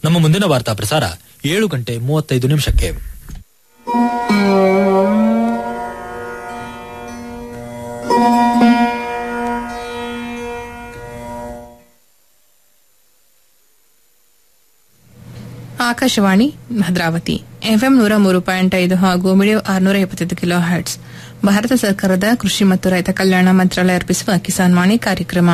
ನಮ್ಮ ಮುಂದಿನ ವಾರ್ತಾ ಪ್ರಸಾರ ಏಳು ಗಂಟೆ ಮೂವತ್ತೈದು ನಿಮಿಷಕ್ಕೆ ಆಕಾಶವಾಣಿ ಭದ್ರಾವತಿ ಎಫ್ಎಂ ನೂರ ಮೂರು ಪಾಯಿಂಟ್ ಐದು ಹಾಗೂ ಮೀಡಿಯೋ ಆರುನೂರ ಎಪ್ಪತ್ತೈದು ಕಿಲೋ ಹರ್ಟ್ಸ್ ಭಾರತ ಸರ್ಕಾರದ ಕೃಷಿ ಮತ್ತು ರೈತ ಕಲ್ಯಾಣ ಮಂತ್ರಾಲಯ ಅರ್ಪಿಸುವ ಕಿಸಾನ್ ವಾಣಿ ಕಾರ್ಯಕ್ರಮ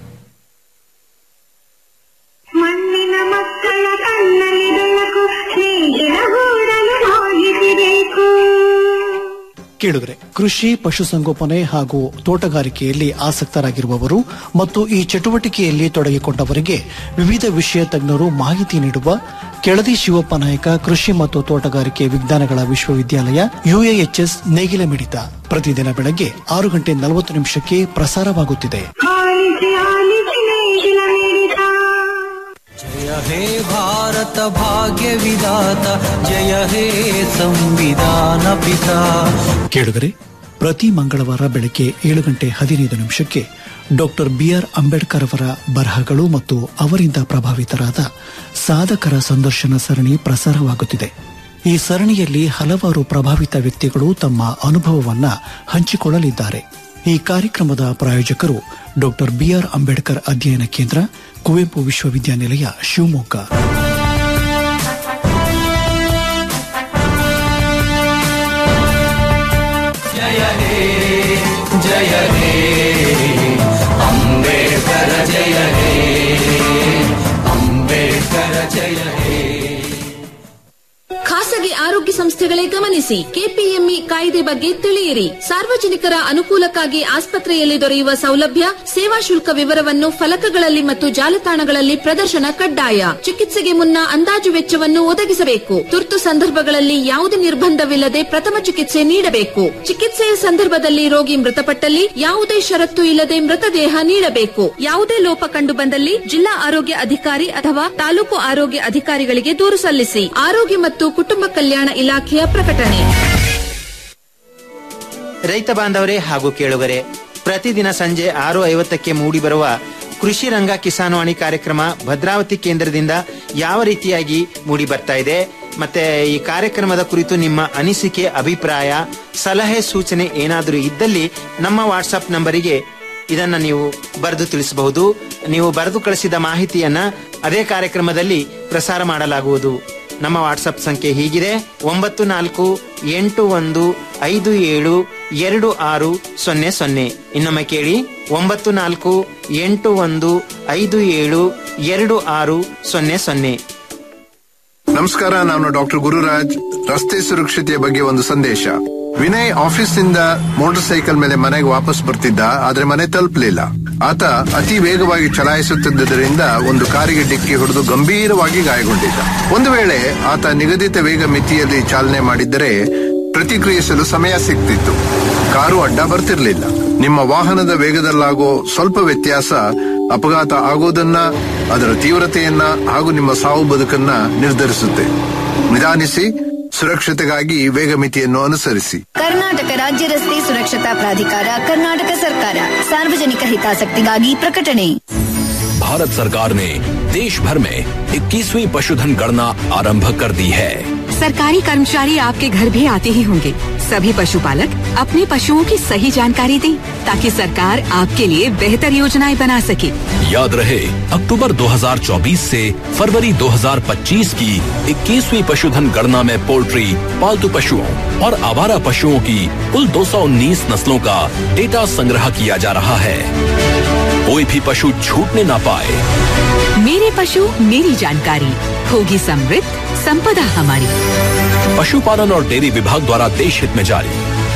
ಮಣ್ಣಿನ ಮಕ್ಕಳ ಕಣ್ಣಲ್ಲಿ ಬೆಳಕು ಸ್ನೇಹಿತರ ಗೂಡಲು ಹೋಗಿಸಬೇಕು ಕೇಳುಗರೆ ಕೃಷಿ ಪಶುಸಂಗೋಪನೆ ಹಾಗೂ ತೋಟಗಾರಿಕೆಯಲ್ಲಿ ಆಸಕ್ತರಾಗಿರುವವರು ಮತ್ತು ಈ ಚಟುವಟಿಕೆಯಲ್ಲಿ ತೊಡಗಿಕೊಂಡವರಿಗೆ ವಿವಿಧ ವಿಷಯ ತಜ್ಞರು ಮಾಹಿತಿ ನೀಡುವ ಕೆಳದಿ ಶಿವಪ್ಪ ನಾಯಕ ಕೃಷಿ ಮತ್ತು ತೋಟಗಾರಿಕೆ ವಿಜ್ಞಾನಗಳ ವಿಶ್ವವಿದ್ಯಾಲಯ ಯುಎಎಚ್ಎಸ್ ನೇಗಿಲ ಮಿಡಿತ ಪ್ರತಿದಿನ ಬೆಳಗ್ಗೆ ಆರು ಗಂಟೆ ನಲವತ್ತು ನಿಮಿಷಕ್ಕೆ ಪ್ರಸಾರವಾಗುತ್ತಿದೆ ಆಲಿಸಿ ಆಲಿಸಿ ನೇಗಿಲ ಮಿಡಿತ जय हे भारत भाग्य विधाता जय हे संविधान पिता ಕೇಳುಗರೆ ಪ್ರತಿ ಮಂಗಳವಾರ ಬೆಳಗ್ಗೆ ಏಳು ಗಂಟೆ ಹದಿನೈದು ನಿಮಿಷಕ್ಕೆ ಡಾಕ್ಟರ್ ಬಿಆರ್ ಅಂಬೇಡ್ಕರ್ ಅವರ ಬರಹಗಳು ಮತ್ತು ಅವರಿಂದ ಪ್ರಭಾವಿತರಾದ ಸಾಧಕರ ಸಂದರ್ಶನ ಸರಣಿ ಪ್ರಸಾರವಾಗುತ್ತಿದೆ ಈ ಸರಣಿಯಲ್ಲಿ ಹಲವಾರು ಪ್ರಭಾವಿತ ವ್ಯಕ್ತಿಗಳು ತಮ್ಮ ಅನುಭವವನ್ನ ಹಂಚಿಕೊಳ್ಳಲಿದ್ದಾರೆ ಈ ಕಾರ್ಯಕ್ರಮದ ಪ್ರಾಯೋಜಕರು ಡಾಕ್ಟರ್ ಬಿಆರ್ ಅಂಬೇಡ್ಕರ್ ಅಧ್ಯಯನ ಕೇಂದ್ರ ಕುವೆಂಪು ವಿಶ್ವವಿದ್ಯಾನಿಲಯ ಶಿವಮೊಗ್ಗ जय हे जय हे अम्बेडकर जय हे अम्बेडकर जय हे ಖಾಸಗಿ ಆರೋಗ್ಯ ಸಂಸ್ಥೆಗಳೇ ಗಮನಿಸಿ ಕೆಪಿಎಂಇ ಕಾಯ್ದೆ ಬಗ್ಗೆ ತಿಳಿಯಿರಿ ಸಾರ್ವಜನಿಕರ ಅನುಕೂಲಕ್ಕಾಗಿ ಆಸ್ಪತ್ರೆಯಲ್ಲಿ ದೊರೆಯುವ ಸೌಲಭ್ಯ ಸೇವಾ ಶುಲ್ಕ ವಿವರವನ್ನು ಫಲಕಗಳಲ್ಲಿ ಮತ್ತು ಜಾಲತಾಣಗಳಲ್ಲಿ ಪ್ರದರ್ಶನ ಕಡ್ಡಾಯ ಚಿಕಿತ್ಸೆಗೆ ಮುನ್ನ ಅಂದಾಜು ವೆಚ್ಚವನ್ನು ಒದಗಿಸಬೇಕು ತುರ್ತು ಸಂದರ್ಭಗಳಲ್ಲಿ ಯಾವುದೇ ನಿರ್ಬಂಧವಿಲ್ಲದೆ ಪ್ರಥಮ ಚಿಕಿತ್ಸೆ ನೀಡಬೇಕು ಚಿಕಿತ್ಸೆಯ ಸಂದರ್ಭದಲ್ಲಿ ರೋಗಿ ಮೃತಪಟ್ಟಲ್ಲಿ ಯಾವುದೇ ಷರತ್ತು ಇಲ್ಲದೆ ಮೃತದೇಹ ನೀಡಬೇಕು ಯಾವುದೇ ಲೋಪ ಕಂಡು ಬಂದಲ್ಲಿ ಜಿಲ್ಲಾ ಆರೋಗ್ಯ ಅಧಿಕಾರಿ ಅಥವಾ ತಾಲೂಕು ಆರೋಗ್ಯ ಅಧಿಕಾರಿಗಳಿಗೆ ದೂರು ಸಲ್ಲಿಸಿ ಆರೋಗ್ಯ ಮತ್ತು ಕುಟುಂಬ ಕಲ್ಯಾಣ ಇಲಾಖೆಯ ಪ್ರಕಟಣೆ ರೈತ ಬಾಂಧವರೇ ಹಾಗೂ ಕೇಳುಗರೆ ಪ್ರತಿದಿನ ಸಂಜೆ ಆರು ಐವತ್ತಕ್ಕೆ ಮೂಡಿಬರುವ ಕೃಷಿ ರಂಗ ಕಿಸಾನ್ವಾಣಿ ಕಾರ್ಯಕ್ರಮ ಭದ್ರಾವತಿ ಕೇಂದ್ರದಿಂದ ಯಾವ ರೀತಿಯಾಗಿ ಮೂಡಿ ಬರ್ತಾ ಇದೆ ಮತ್ತೆ ಈ ಕಾರ್ಯಕ್ರಮದ ಕುರಿತು ನಿಮ್ಮ ಅನಿಸಿಕೆ ಅಭಿಪ್ರಾಯ ಸಲಹೆ ಸೂಚನೆ ಏನಾದರೂ ಇದ್ದಲ್ಲಿ ನಮ್ಮ ವಾಟ್ಸಪ್ ನಂಬರಿಗೆ ಇದನ್ನ ನೀವು ಬರೆದು ತಿಳಿಸಬಹುದು ನೀವು ಬರೆದು ಕಳಿಸಿದ ಮಾಹಿತಿಯನ್ನ ಅದೇ ಕಾರ್ಯಕ್ರಮದಲ್ಲಿ ಪ್ರಸಾರ ಮಾಡಲಾಗುವುದು ನಮ್ಮ ವಾಟ್ಸಪ್ ಸಂಖ್ಯೆ ಹೀಗಿದೆ ಒಂಬತ್ತು ನಾಲ್ಕು ಎಂಟು ಒಂದು ಐದು ಏಳು ಎರಡು ಆರು ಸೊನ್ನೆ ಸೊನ್ನೆ ಇನ್ನೊಮ್ಮೆ ಕೇಳಿ ಒಂಬತ್ತು ನಾಲ್ಕು ಎಂಟು ಒಂದು ಐದು ಏಳು ಎರಡು ಆರು ಸೊನ್ನೆ ಸೊನ್ನೆ ನಮಸ್ಕಾರ ನಾನು ಡಾಕ್ಟರ್ ಗುರುರಾಜ್ ರಸ್ತೆ ಸುರಕ್ಷತೆಯ ಬಗ್ಗೆ ಒಂದು ಸಂದೇಶ ವಿನಯ್ ಆಫೀಸ್ನಿಂದ ಮೋಟಾರ್ ಸೈಕಲ್ ಮೇಲೆ ಮನೆಗೆ ವಾಪಸ್ ಬರ್ತಿದ್ದ ಆದ್ರೆ ಮನೆ ತಲುಪಲಿಲ್ಲ ಆತ ಅತಿ ವೇಗವಾಗಿ ಚಲಾಯಿಸುತ್ತಿದ್ದರಿಂದ ಒಂದು ಕಾರಿಗೆ ಡಿಕ್ಕಿ ಹೊಡೆದು ಗಂಭೀರವಾಗಿ ಗಾಯಗೊಂಡಿದ್ದ ಒಂದು ವೇಳೆ ಆತ ನಿಗದಿತ ವೇಗ ಮಿತಿಯಲ್ಲಿ ಚಾಲನೆ ಮಾಡಿದ್ದರೆ ಪ್ರತಿಕ್ರಿಯಿಸಲು ಸಮಯ ಸಿಗ್ತಿತ್ತು ಕಾರು ಅಡ್ಡ ಬರ್ತಿರ್ಲಿಲ್ಲ ನಿಮ್ಮ ವಾಹನದ ವೇಗದಲ್ಲಾಗೋ ಸ್ವಲ್ಪ ವ್ಯತ್ಯಾಸ ಅಪಘಾತ ಆಗೋದನ್ನ ಅದರ ತೀವ್ರತೆಯನ್ನ ಹಾಗೂ ನಿಮ್ಮ ಸಾವು ಬದುಕನ್ನ ನಿರ್ಧರಿಸುತ್ತೆ ನಿಧಾನಿಸಿ ಸುರಕ್ಷತೆಗಾಗಿ ವೇಗ ಮಿತಿಯನ್ನು ಅನುಸರಿಸಿ ಕರ್ನಾಟಕ ರಾಜ್ಯ ರಸ್ತೆ ಸುರಕ್ಷತಾ ಪ್ರಾಧಿಕಾರ ಕರ್ನಾಟಕ ಸರ್ಕಾರ ಸಾರ್ವಜನಿಕ ಹಿತಾಸಕ್ತಿಗಾಗಿ ಪ್ರಕಟಣೆ भारत सरकार ने देश भर में 21वीं पशुधन गणना आरंभ कर दी है सरकारी कर्मचारी आपके घर भी आते ही होंगे सभी पशुपालक अपने पशुओं की सही जानकारी दें ताकि सरकार आपके लिए बेहतर योजनाएं बना सके याद रहे अक्टूबर 2024 से फरवरी 2025 की 21वीं पशुधन गणना में पोल्ट्री पालतू पशुओं और आवारा पशुओं की कुल 219 नस्लों का डेटा संग्रह किया जा रहा है कोई भी पशु छूटने ना पाए मेरे पशु मेरी जानकारी होगी समृद्ध संपदा हमारी पशुपालन और डेयरी विभाग द्वारा देश हित में जारी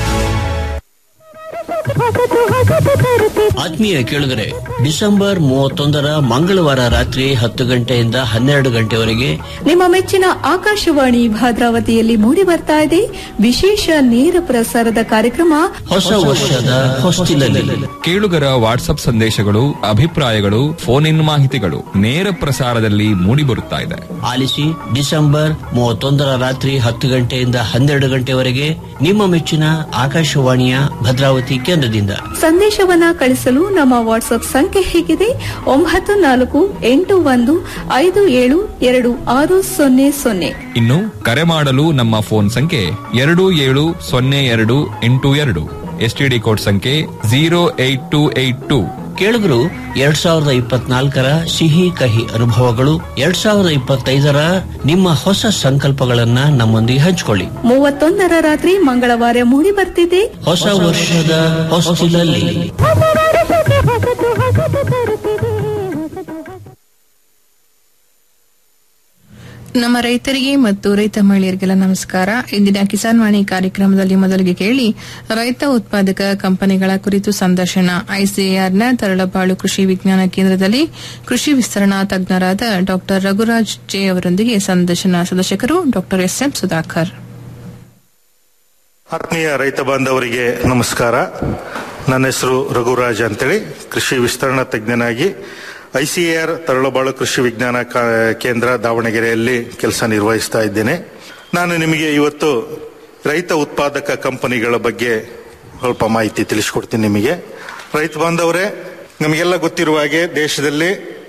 ಆತ್ಮೀಯ ಕೇಳಿದರೆ ಡಿಸೆಂಬರ್ ಮೂವತ್ತೊಂದರ ಮಂಗಳವಾರ ರಾತ್ರಿ ಹತ್ತು ಗಂಟೆಯಿಂದ ಹನ್ನೆರಡು ಗಂಟೆವರೆಗೆ ನಿಮ್ಮ ಮೆಚ್ಚಿನ ಆಕಾಶವಾಣಿ ಭದ್ರಾವತಿಯಲ್ಲಿ ಮೂಡಿ ಬರ್ತಾ ಇದೆ ವಿಶೇಷ ನೇರ ಪ್ರಸಾರದ ಕಾರ್ಯಕ್ರಮ ಹೊಸ ವರ್ಷದ ಹೊಸ್ತಿಲಲ್ಲಿ ಕೇಳುಗರ ವಾಟ್ಸ್ಆಪ್ ಸಂದೇಶಗಳು ಅಭಿಪ್ರಾಯಗಳು ಫೋನ್ ಇನ್ ಮಾಹಿತಿಗಳು ನೇರ ಪ್ರಸಾರದಲ್ಲಿ ಮೂಡಿಬರುತ್ತಾ ಇದೆ ಆಲಿಸಿ ಡಿಸೆಂಬರ್ ಮೂವತ್ತೊಂದರ ರಾತ್ರಿ ಹತ್ತು ಗಂಟೆಯಿಂದ ಹನ್ನೆರಡು ಗಂಟೆವರೆಗೆ ನಿಮ್ಮ ಮೆಚ್ಚಿನ ಆಕಾಶವಾಣಿಯ ಭದ್ರಾವತಿ ಕೇಂದ್ರದಿಂದ ಸಂದೇಶವನ್ನ ಕಳಿಸಿ ಸಂಪರ್ಕಿಸಲು ನಮ್ಮ ವಾಟ್ಸ್ಆಪ್ ಸಂಖ್ಯೆ ಹೀಗಿದೆ ಒಂಬತ್ತು ನಾಲ್ಕು ಎಂಟು ಒಂದು ಐದು ಏಳು ಎರಡು ಆರು ಸೊನ್ನೆ ಸೊನ್ನೆ ಇನ್ನು ಕರೆ ಮಾಡಲು ನಮ್ಮ ಫೋನ್ ಸಂಖ್ಯೆ ಎರಡು ಏಳು ಸೊನ್ನೆ ಎರಡು ಎಂಟು ಎರಡು ಎಸ್ಟಿಡಿ ಕೋಡ್ ಸಂಖ್ಯೆ zero eight two eight two ಕೇಳುಗರು ಎರಡ್ ಸಾವಿರದ ಇಪ್ಪತ್ನಾಲ್ಕರ ಸಿಹಿ ಕಹಿ ಅನುಭವಗಳು ಎರಡ್ ಸಾವಿರದ ಇಪ್ಪತ್ತೈದರ ನಿಮ್ಮ ಹೊಸ ಸಂಕಲ್ಪಗಳನ್ನ ನಮ್ಮೊಂದಿಗೆ ಹಂಚಿಕೊಳ್ಳಿ ಮೂವತ್ತೊಂದರ ರಾತ್ರಿ ಮಂಗಳವಾರ ಮೂಡಿ ಬರ್ತಿದೆ ಹೊಸ ವರ್ಷದ ಹೊಸ್ತಿಲಲ್ಲಿ ನಮ್ಮ ರೈತರಿಗೆ ಮತ್ತು ರೈತ ಮಹಿಳೆಯರಿಗೆಲ್ಲ ನಮಸ್ಕಾರ ಇಂದಿನ ಕಿಸಾನ್ ವಾಣಿ ಕಾರ್ಯಕ್ರಮದಲ್ಲಿ ಮೊದಲಿಗೆ ಕೇಳಿ ರೈತ ಉತ್ಪಾದಕ ಕಂಪನಿಗಳ ಕುರಿತು ಸಂದರ್ಶನ ಐಸಿಎಆರ್ನ ತರಳಬಾಳು ಕೃಷಿ ವಿಜ್ಞಾನ ಕೇಂದ್ರದಲ್ಲಿ ಕೃಷಿ ವಿಸ್ತರಣಾ ತಜ್ಞರಾದ ಡಾ ರಘುರಾಜ್ ಜೆ ಅವರೊಂದಿಗೆ ಸಂದರ್ಶನ ಸದಸ್ಯಕರು ಡಾ ಎಸ್ಎಂ ಸುಧಾಕರ್ ಆತ್ಮೀಯ ರೈತ ಬಾಂಧವರಿಗೆ ನಮಸ್ಕಾರ ನನ್ನ ಹೆಸರು ರಘುರಾಜ್ ಅಂತೇಳಿ ಕೃಷಿ ವಿಸ್ತರಣಾ ತಜ್ಞನಾಗಿ ಐಸಿಎಆರ್ ತರಳಬಾಳು ಕೃಷಿ ವಿಜ್ಞಾನ ಕಾ- ಕೇಂದ್ರ ದಾವಣಗೆರೆಯಲ್ಲಿ ಕೆಲಸ ನಿರ್ವಹಿಸ್ತಾ ಇದ್ದೇನೆ ನಾನು ನಿಮಗೆ ಇವತ್ತು ರೈತ ಉತ್ಪಾದಕ ಕಂಪನಿಗಳ ಬಗ್ಗೆ ಸ್ವಲ್ಪ ಮಾಹಿತಿ ತಿಳಿಸ್ಕೊಡ್ತೀನಿ ನಿಮಗೆ ರೈತ ಬಾಂಧವರೇ ನಮಗೆಲ್ಲ ಗೊತ್ತಿರುವ ಹಾಗೆ ದೇಶದಲ್ಲಿ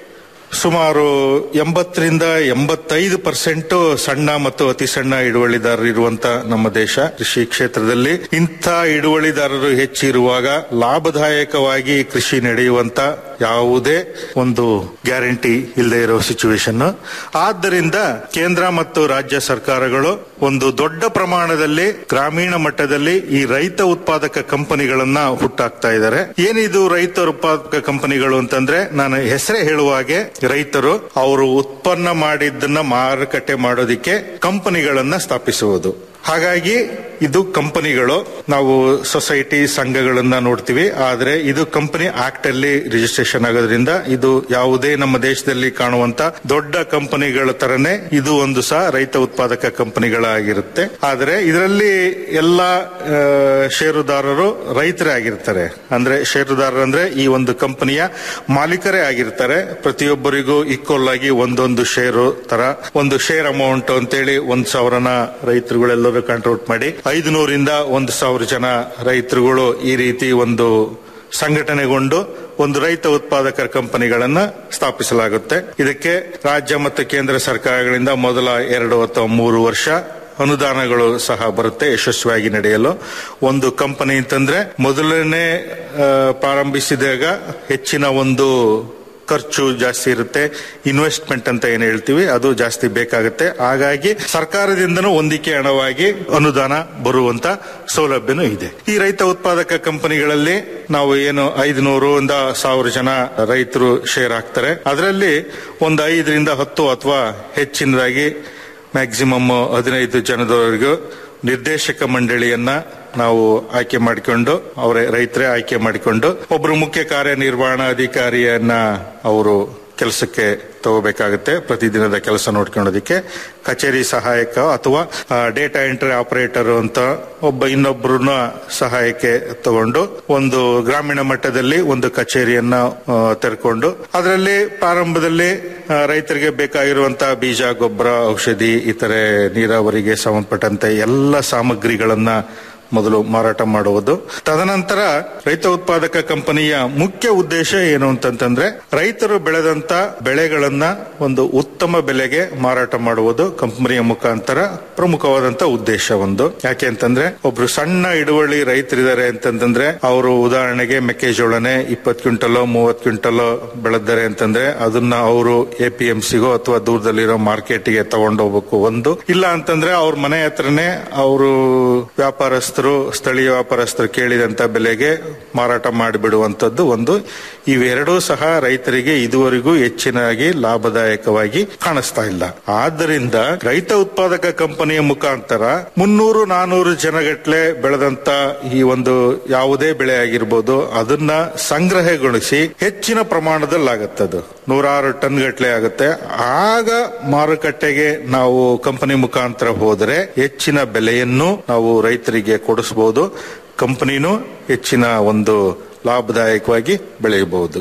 ಸುಮಾರು ಎಂಬತ್ತರಿಂದ ಎಂಬತ್ತೈದು ಪರ್ಸೆಂಟ್ ಸಣ್ಣ ಮತ್ತು ಅತಿ ಸಣ್ಣ ಹಿಡುವಳಿದಾರರು ಇರುವಂತ ನಮ್ಮ ದೇಶ ಕೃಷಿ ಕ್ಷೇತ್ರದಲ್ಲಿ ಇಂಥ ಹಿಡುವಳಿದಾರರು ಹೆಚ್ಚಿರುವಾಗ ಲಾಭದಾಯಕವಾಗಿ ಕೃಷಿ ನಡೆಯುವಂತ ಯಾವುದೇ ಒಂದು ಗ್ಯಾರಂಟಿ ಇಲ್ಲದೆ ಇರೋ ಸಿಚುವೇಶನ್ ಆದ್ದರಿಂದ ಕೇಂದ್ರ ಮತ್ತು ರಾಜ್ಯ ಸರ್ಕಾರಗಳು ಒಂದು ದೊಡ್ಡ ಪ್ರಮಾಣದಲ್ಲಿ ಗ್ರಾಮೀಣ ಮಟ್ಟದಲ್ಲಿ ಈ ರೈತ ಉತ್ಪಾದಕ ಕಂಪನಿಗಳನ್ನ ಹುಟ್ಟಾಕ್ತಾ ಇದ್ದಾರೆ ಏನಿದು ರೈತ ಉತ್ಪಾದಕ ಕಂಪನಿಗಳು ಅಂತಂದ್ರೆ ನಾನು ಹೆಸರೇ ಹೇಳುವ ಹಾಗೆ ರೈತರು ಅವರು ಉತ್ಪನ್ನ ಮಾಡಿದ್ದನ್ನ ಮಾರುಕಟ್ಟೆ ಮಾಡೋದಿಕ್ಕೆ ಕಂಪನಿಗಳನ್ನ ಸ್ಥಾಪಿಸುವುದು ಹಾಗಾಗಿ ಇದು ಕಂಪನಿಗಳು ನಾವು ಸೊಸೈಟಿ ಸಂಘಗಳನ್ನ ನೋಡ್ತೀವಿ ಆದ್ರೆ ಇದು ಕಂಪನಿ ಆಕ್ಟ್ ಅಲ್ಲಿ ರಿಜಿಸ್ಟ್ರೇಷನ್ ಆಗೋದ್ರಿಂದ ಇದು ಯಾವುದೇ ನಮ್ಮ ದೇಶದಲ್ಲಿ ಕಾಣುವಂತ ದೊಡ್ಡ ಕಂಪನಿಗಳ ತರನೇ ಇದು ಒಂದು ಸಹ ರೈತ ಉತ್ಪಾದಕ ಕಂಪನಿಗಳಾಗಿರುತ್ತೆ ಆದ್ರೆ ಇದರಲ್ಲಿ ಎಲ್ಲ ಆ, ಷೇರುದಾರರು ರೈತರೇ ಆಗಿರ್ತಾರೆ ಅಂದ್ರೆ ಷೇರುದಾರರು ಅಂದ್ರೆ ಈ ಒಂದು ಕಂಪನಿಯ ಮಾಲೀಕರೇ ಆಗಿರ್ತಾರೆ ಪ್ರತಿಯೊಬ್ಬರಿಗೂ ಈಕ್ವಲ್ ಆಗಿ ಒಂದೊಂದು ಷೇರು ತರ ಒಂದು ಶೇರ್ ಅಮೌಂಟ್ ಅಂತೇಳಿ ಒಂದ್ ಸಾವಿರನ ರೈತರುಗಳೆಲ್ಲರೂ ಕಾಂಟ್ರಿಬ್ಯೂಟ್ ಮಾಡಿ ಐದು ನೂರಿಂದ ಒಂದು ಸಾವಿರ ಜನ ರೈತರುಗಳು ಈ ರೀತಿ ಒಂದು ಸಂಘಟನೆಗೊಂಡು ಒಂದು ರೈತ ಉತ್ಪಾದಕರ ಕಂಪನಿಗಳನ್ನ ಸ್ಥಾಪಿಸಲಾಗುತ್ತೆ ಇದಕ್ಕೆ ರಾಜ್ಯ ಮತ್ತು ಕೇಂದ್ರ ಸರ್ಕಾರಗಳಿಂದ ಮೊದಲ ಎರಡು ಅಥವಾ ಮೂರು ವರ್ಷ ಅನುದಾನಗಳು ಸಹ ಬರುತ್ತೆ ಯಶಸ್ವಿಯಾಗಿ ನಡೆಯಲು ಒಂದು ಕಂಪನಿ ಅಂತಂದ್ರೆ ಮೊದಲನೇ ಆ, ಪ್ರಾರಂಭಿಸಿದಾಗ ಹೆಚ್ಚಿನ ಒಂದು ಖರ್ಚು ಜಾಸ್ತಿ ಇರುತ್ತೆ ಇನ್ವೆಸ್ಟ್ಮೆಂಟ್ ಅಂತ ಏನ್ ಹೇಳ್ತೀವಿ ಅದು ಜಾಸ್ತಿ ಬೇಕಾಗುತ್ತೆ ಹಾಗಾಗಿ ಸರ್ಕಾರದಿಂದನೂ ಹೊಂದಿಕೆ ಹಣವಾಗಿ ಅನುದಾನ ಬರುವಂತ ಸೌಲಭ್ಯನೂ ಇದೆ ಈ ರೈತ ಉತ್ಪಾದಕ ಕಂಪನಿಗಳಲ್ಲಿ ನಾವು ಏನು ಐದುನೂರು ಇಂದ ಸಾವಿರ ಜನ ರೈತರು ಶೇರ್ ಆಗ್ತಾರೆ ಅದರಲ್ಲಿ ಒಂದು ಐದರಿಂದ ಹತ್ತು ಅಥವಾ ಹೆಚ್ಚಿನದಾಗಿ ಮ್ಯಾಕ್ಸಿಮಮ್ ಹದಿನೈದು ಜನದವರೆಗೂ ನಿರ್ದೇಶಕ ಮಂಡಳಿಯನ್ನ ನಾವು ಆಯ್ಕೆ ಮಾಡಿಕೊಂಡು ಅವರೇ ರೈತರೇ ಆಯ್ಕೆ ಮಾಡಿಕೊಂಡು ಒಬ್ಬರು ಮುಖ್ಯ ಕಾರ್ಯನಿರ್ವಹಣಾಧಿಕಾರಿಯನ್ನ ಅವರು ಕೆಲಸಕ್ಕೆ ತಗೋಬೇಕಾಗುತ್ತೆ ಪ್ರತಿದಿನದ ಕೆಲಸ ನೋಡ್ಕೊಳ್ಳೋದಕ್ಕೆ ಕಚೇರಿ ಸಹಾಯಕ ಅಥವಾ ಡೇಟಾ ಎಂಟ್ರಿ ಆಪರೇಟರ್ ಅಂತ ಒಬ್ಬ ಇನ್ನೊಬ್ಬರನ್ನ ಸಹಾಯಕ್ಕೆ ತಗೊಂಡು ಒಂದು ಗ್ರಾಮೀಣ ಮಟ್ಟದಲ್ಲಿ ಒಂದು ಕಚೇರಿಯನ್ನ ಆ, ತೆರೆಕೊಂಡು ಅದರಲ್ಲಿ ಪ್ರಾರಂಭದಲ್ಲಿ ಆ, ರೈತರಿಗೆ ಬೇಕಾಗಿರುವಂತಹ ಬೀಜ ಗೊಬ್ಬರ ಔಷಧಿ ಇತರೆ ನೀರಾವರಿಗೆ ಸಂಬಂಧಪಟ್ಟಂತೆ ಎಲ್ಲ ಸಾಮಗ್ರಿಗಳನ್ನ ಮೊದಲು ಮಾರಾಟ ಮಾಡುವುದು ತದನಂತರ ರೈತ ಉತ್ಪಾದಕ ಕಂಪನಿಯ ಮುಖ್ಯ ಉದ್ದೇಶ ಏನು ಅಂತಂತಂದ್ರೆ ರೈತರು ಬೆಳೆದಂತ ಬೆಳೆಗಳನ್ನ ಒಂದು ಉತ್ತಮ ಬೆಲೆಗೆ ಮಾರಾಟ ಮಾಡುವುದು ಕಂಪನಿಯ ಮುಖಾಂತರ ಪ್ರಮುಖವಾದಂತ ಉದ್ದೇಶ ಒಂದು ಯಾಕೆ ಅಂತಂದ್ರೆ ಒಬ್ರು ಸಣ್ಣ ಹಿಡುವಳಿ ರೈತರಿದ್ದಾರೆ ಅಂತಂದ್ರೆ ಅವರು ಉದಾಹರಣೆಗೆ ಮೆಕ್ಕೆಜೋಳನೆ ಇಪ್ಪತ್ತು ಕ್ವಿಂಟಲ್ ಮೂವತ್ತು ಕ್ವಿಂಟಲ್ ಬೆಳೆದರೆ ಅಂತಂದ್ರೆ ಅದನ್ನ ಅವರು ಎ ಪಿ ಎಂ ಸಿಗೋ ಅಥವಾ ದೂರದಲ್ಲಿರೋ ಮಾರ್ಕೆಟ್ಗೆ ತಗೊಂಡೋಗ್ಬೇಕು ಒಂದು ಇಲ್ಲ ಅಂತಂದ್ರೆ ಅವ್ರ ಮನೆ ಹತ್ರನೇ ಅವರು ವ್ಯಾಪಾರಸ್ಥರು ಸ್ಥಳೀಯ ವ್ಯಾಪಾರಸ್ಥರು ಕೇಳಿದಂತ ಬೆಲೆಗೆ ಮಾರಾಟ ಮಾಡಿಬಿಡುವಂತದ್ದು ಒಂದು ಇವೆರಡೂ ಸಹ ರೈತರಿಗೆ ಇದುವರೆಗೂ ಹೆಚ್ಚಿನಾಗಿ ಲಾಭದಾಯಕವಾಗಿ ಕಾಣಿಸ್ತಾ ಇಲ್ಲ ಆದ್ದರಿಂದ ರೈತ ಉತ್ಪಾದಕ ಕಂಪನಿಯ ಮುಖಾಂತರ ಮುನ್ನೂರು ನಾನೂರು ಜನಗಟ್ಲೆ ಬೆಳೆದಂತ ಈ ಒಂದು ಯಾವುದೇ ಬೆಳೆ ಆಗಿರ್ಬೋದು ಅದನ್ನ ಸಂಗ್ರಹಗೊಳಿಸಿ ಹೆಚ್ಚಿನ ಪ್ರಮಾಣದಲ್ಲಿ ಆಗತ್ತದು ನೂರಾರು ಟನ್ ಗಟ್ಲೆ ಆಗುತ್ತೆ ಆಗ ಮಾರುಕಟ್ಟೆಗೆ ನಾವು ಕಂಪನಿ ಮುಖಾಂತರ ಹೋದರೆ ಹೆಚ್ಚಿನ ಬೆಲೆಯನ್ನು ನಾವು ರೈತರಿಗೆ ಕೊಡಿಸಬಹುದು ಕಂಪನಿನೂ ಹೆಚ್ಚಿನ ಒಂದು ಲಾಭದಾಯಕವಾಗಿ ಬೆಳೆಯಬಹುದು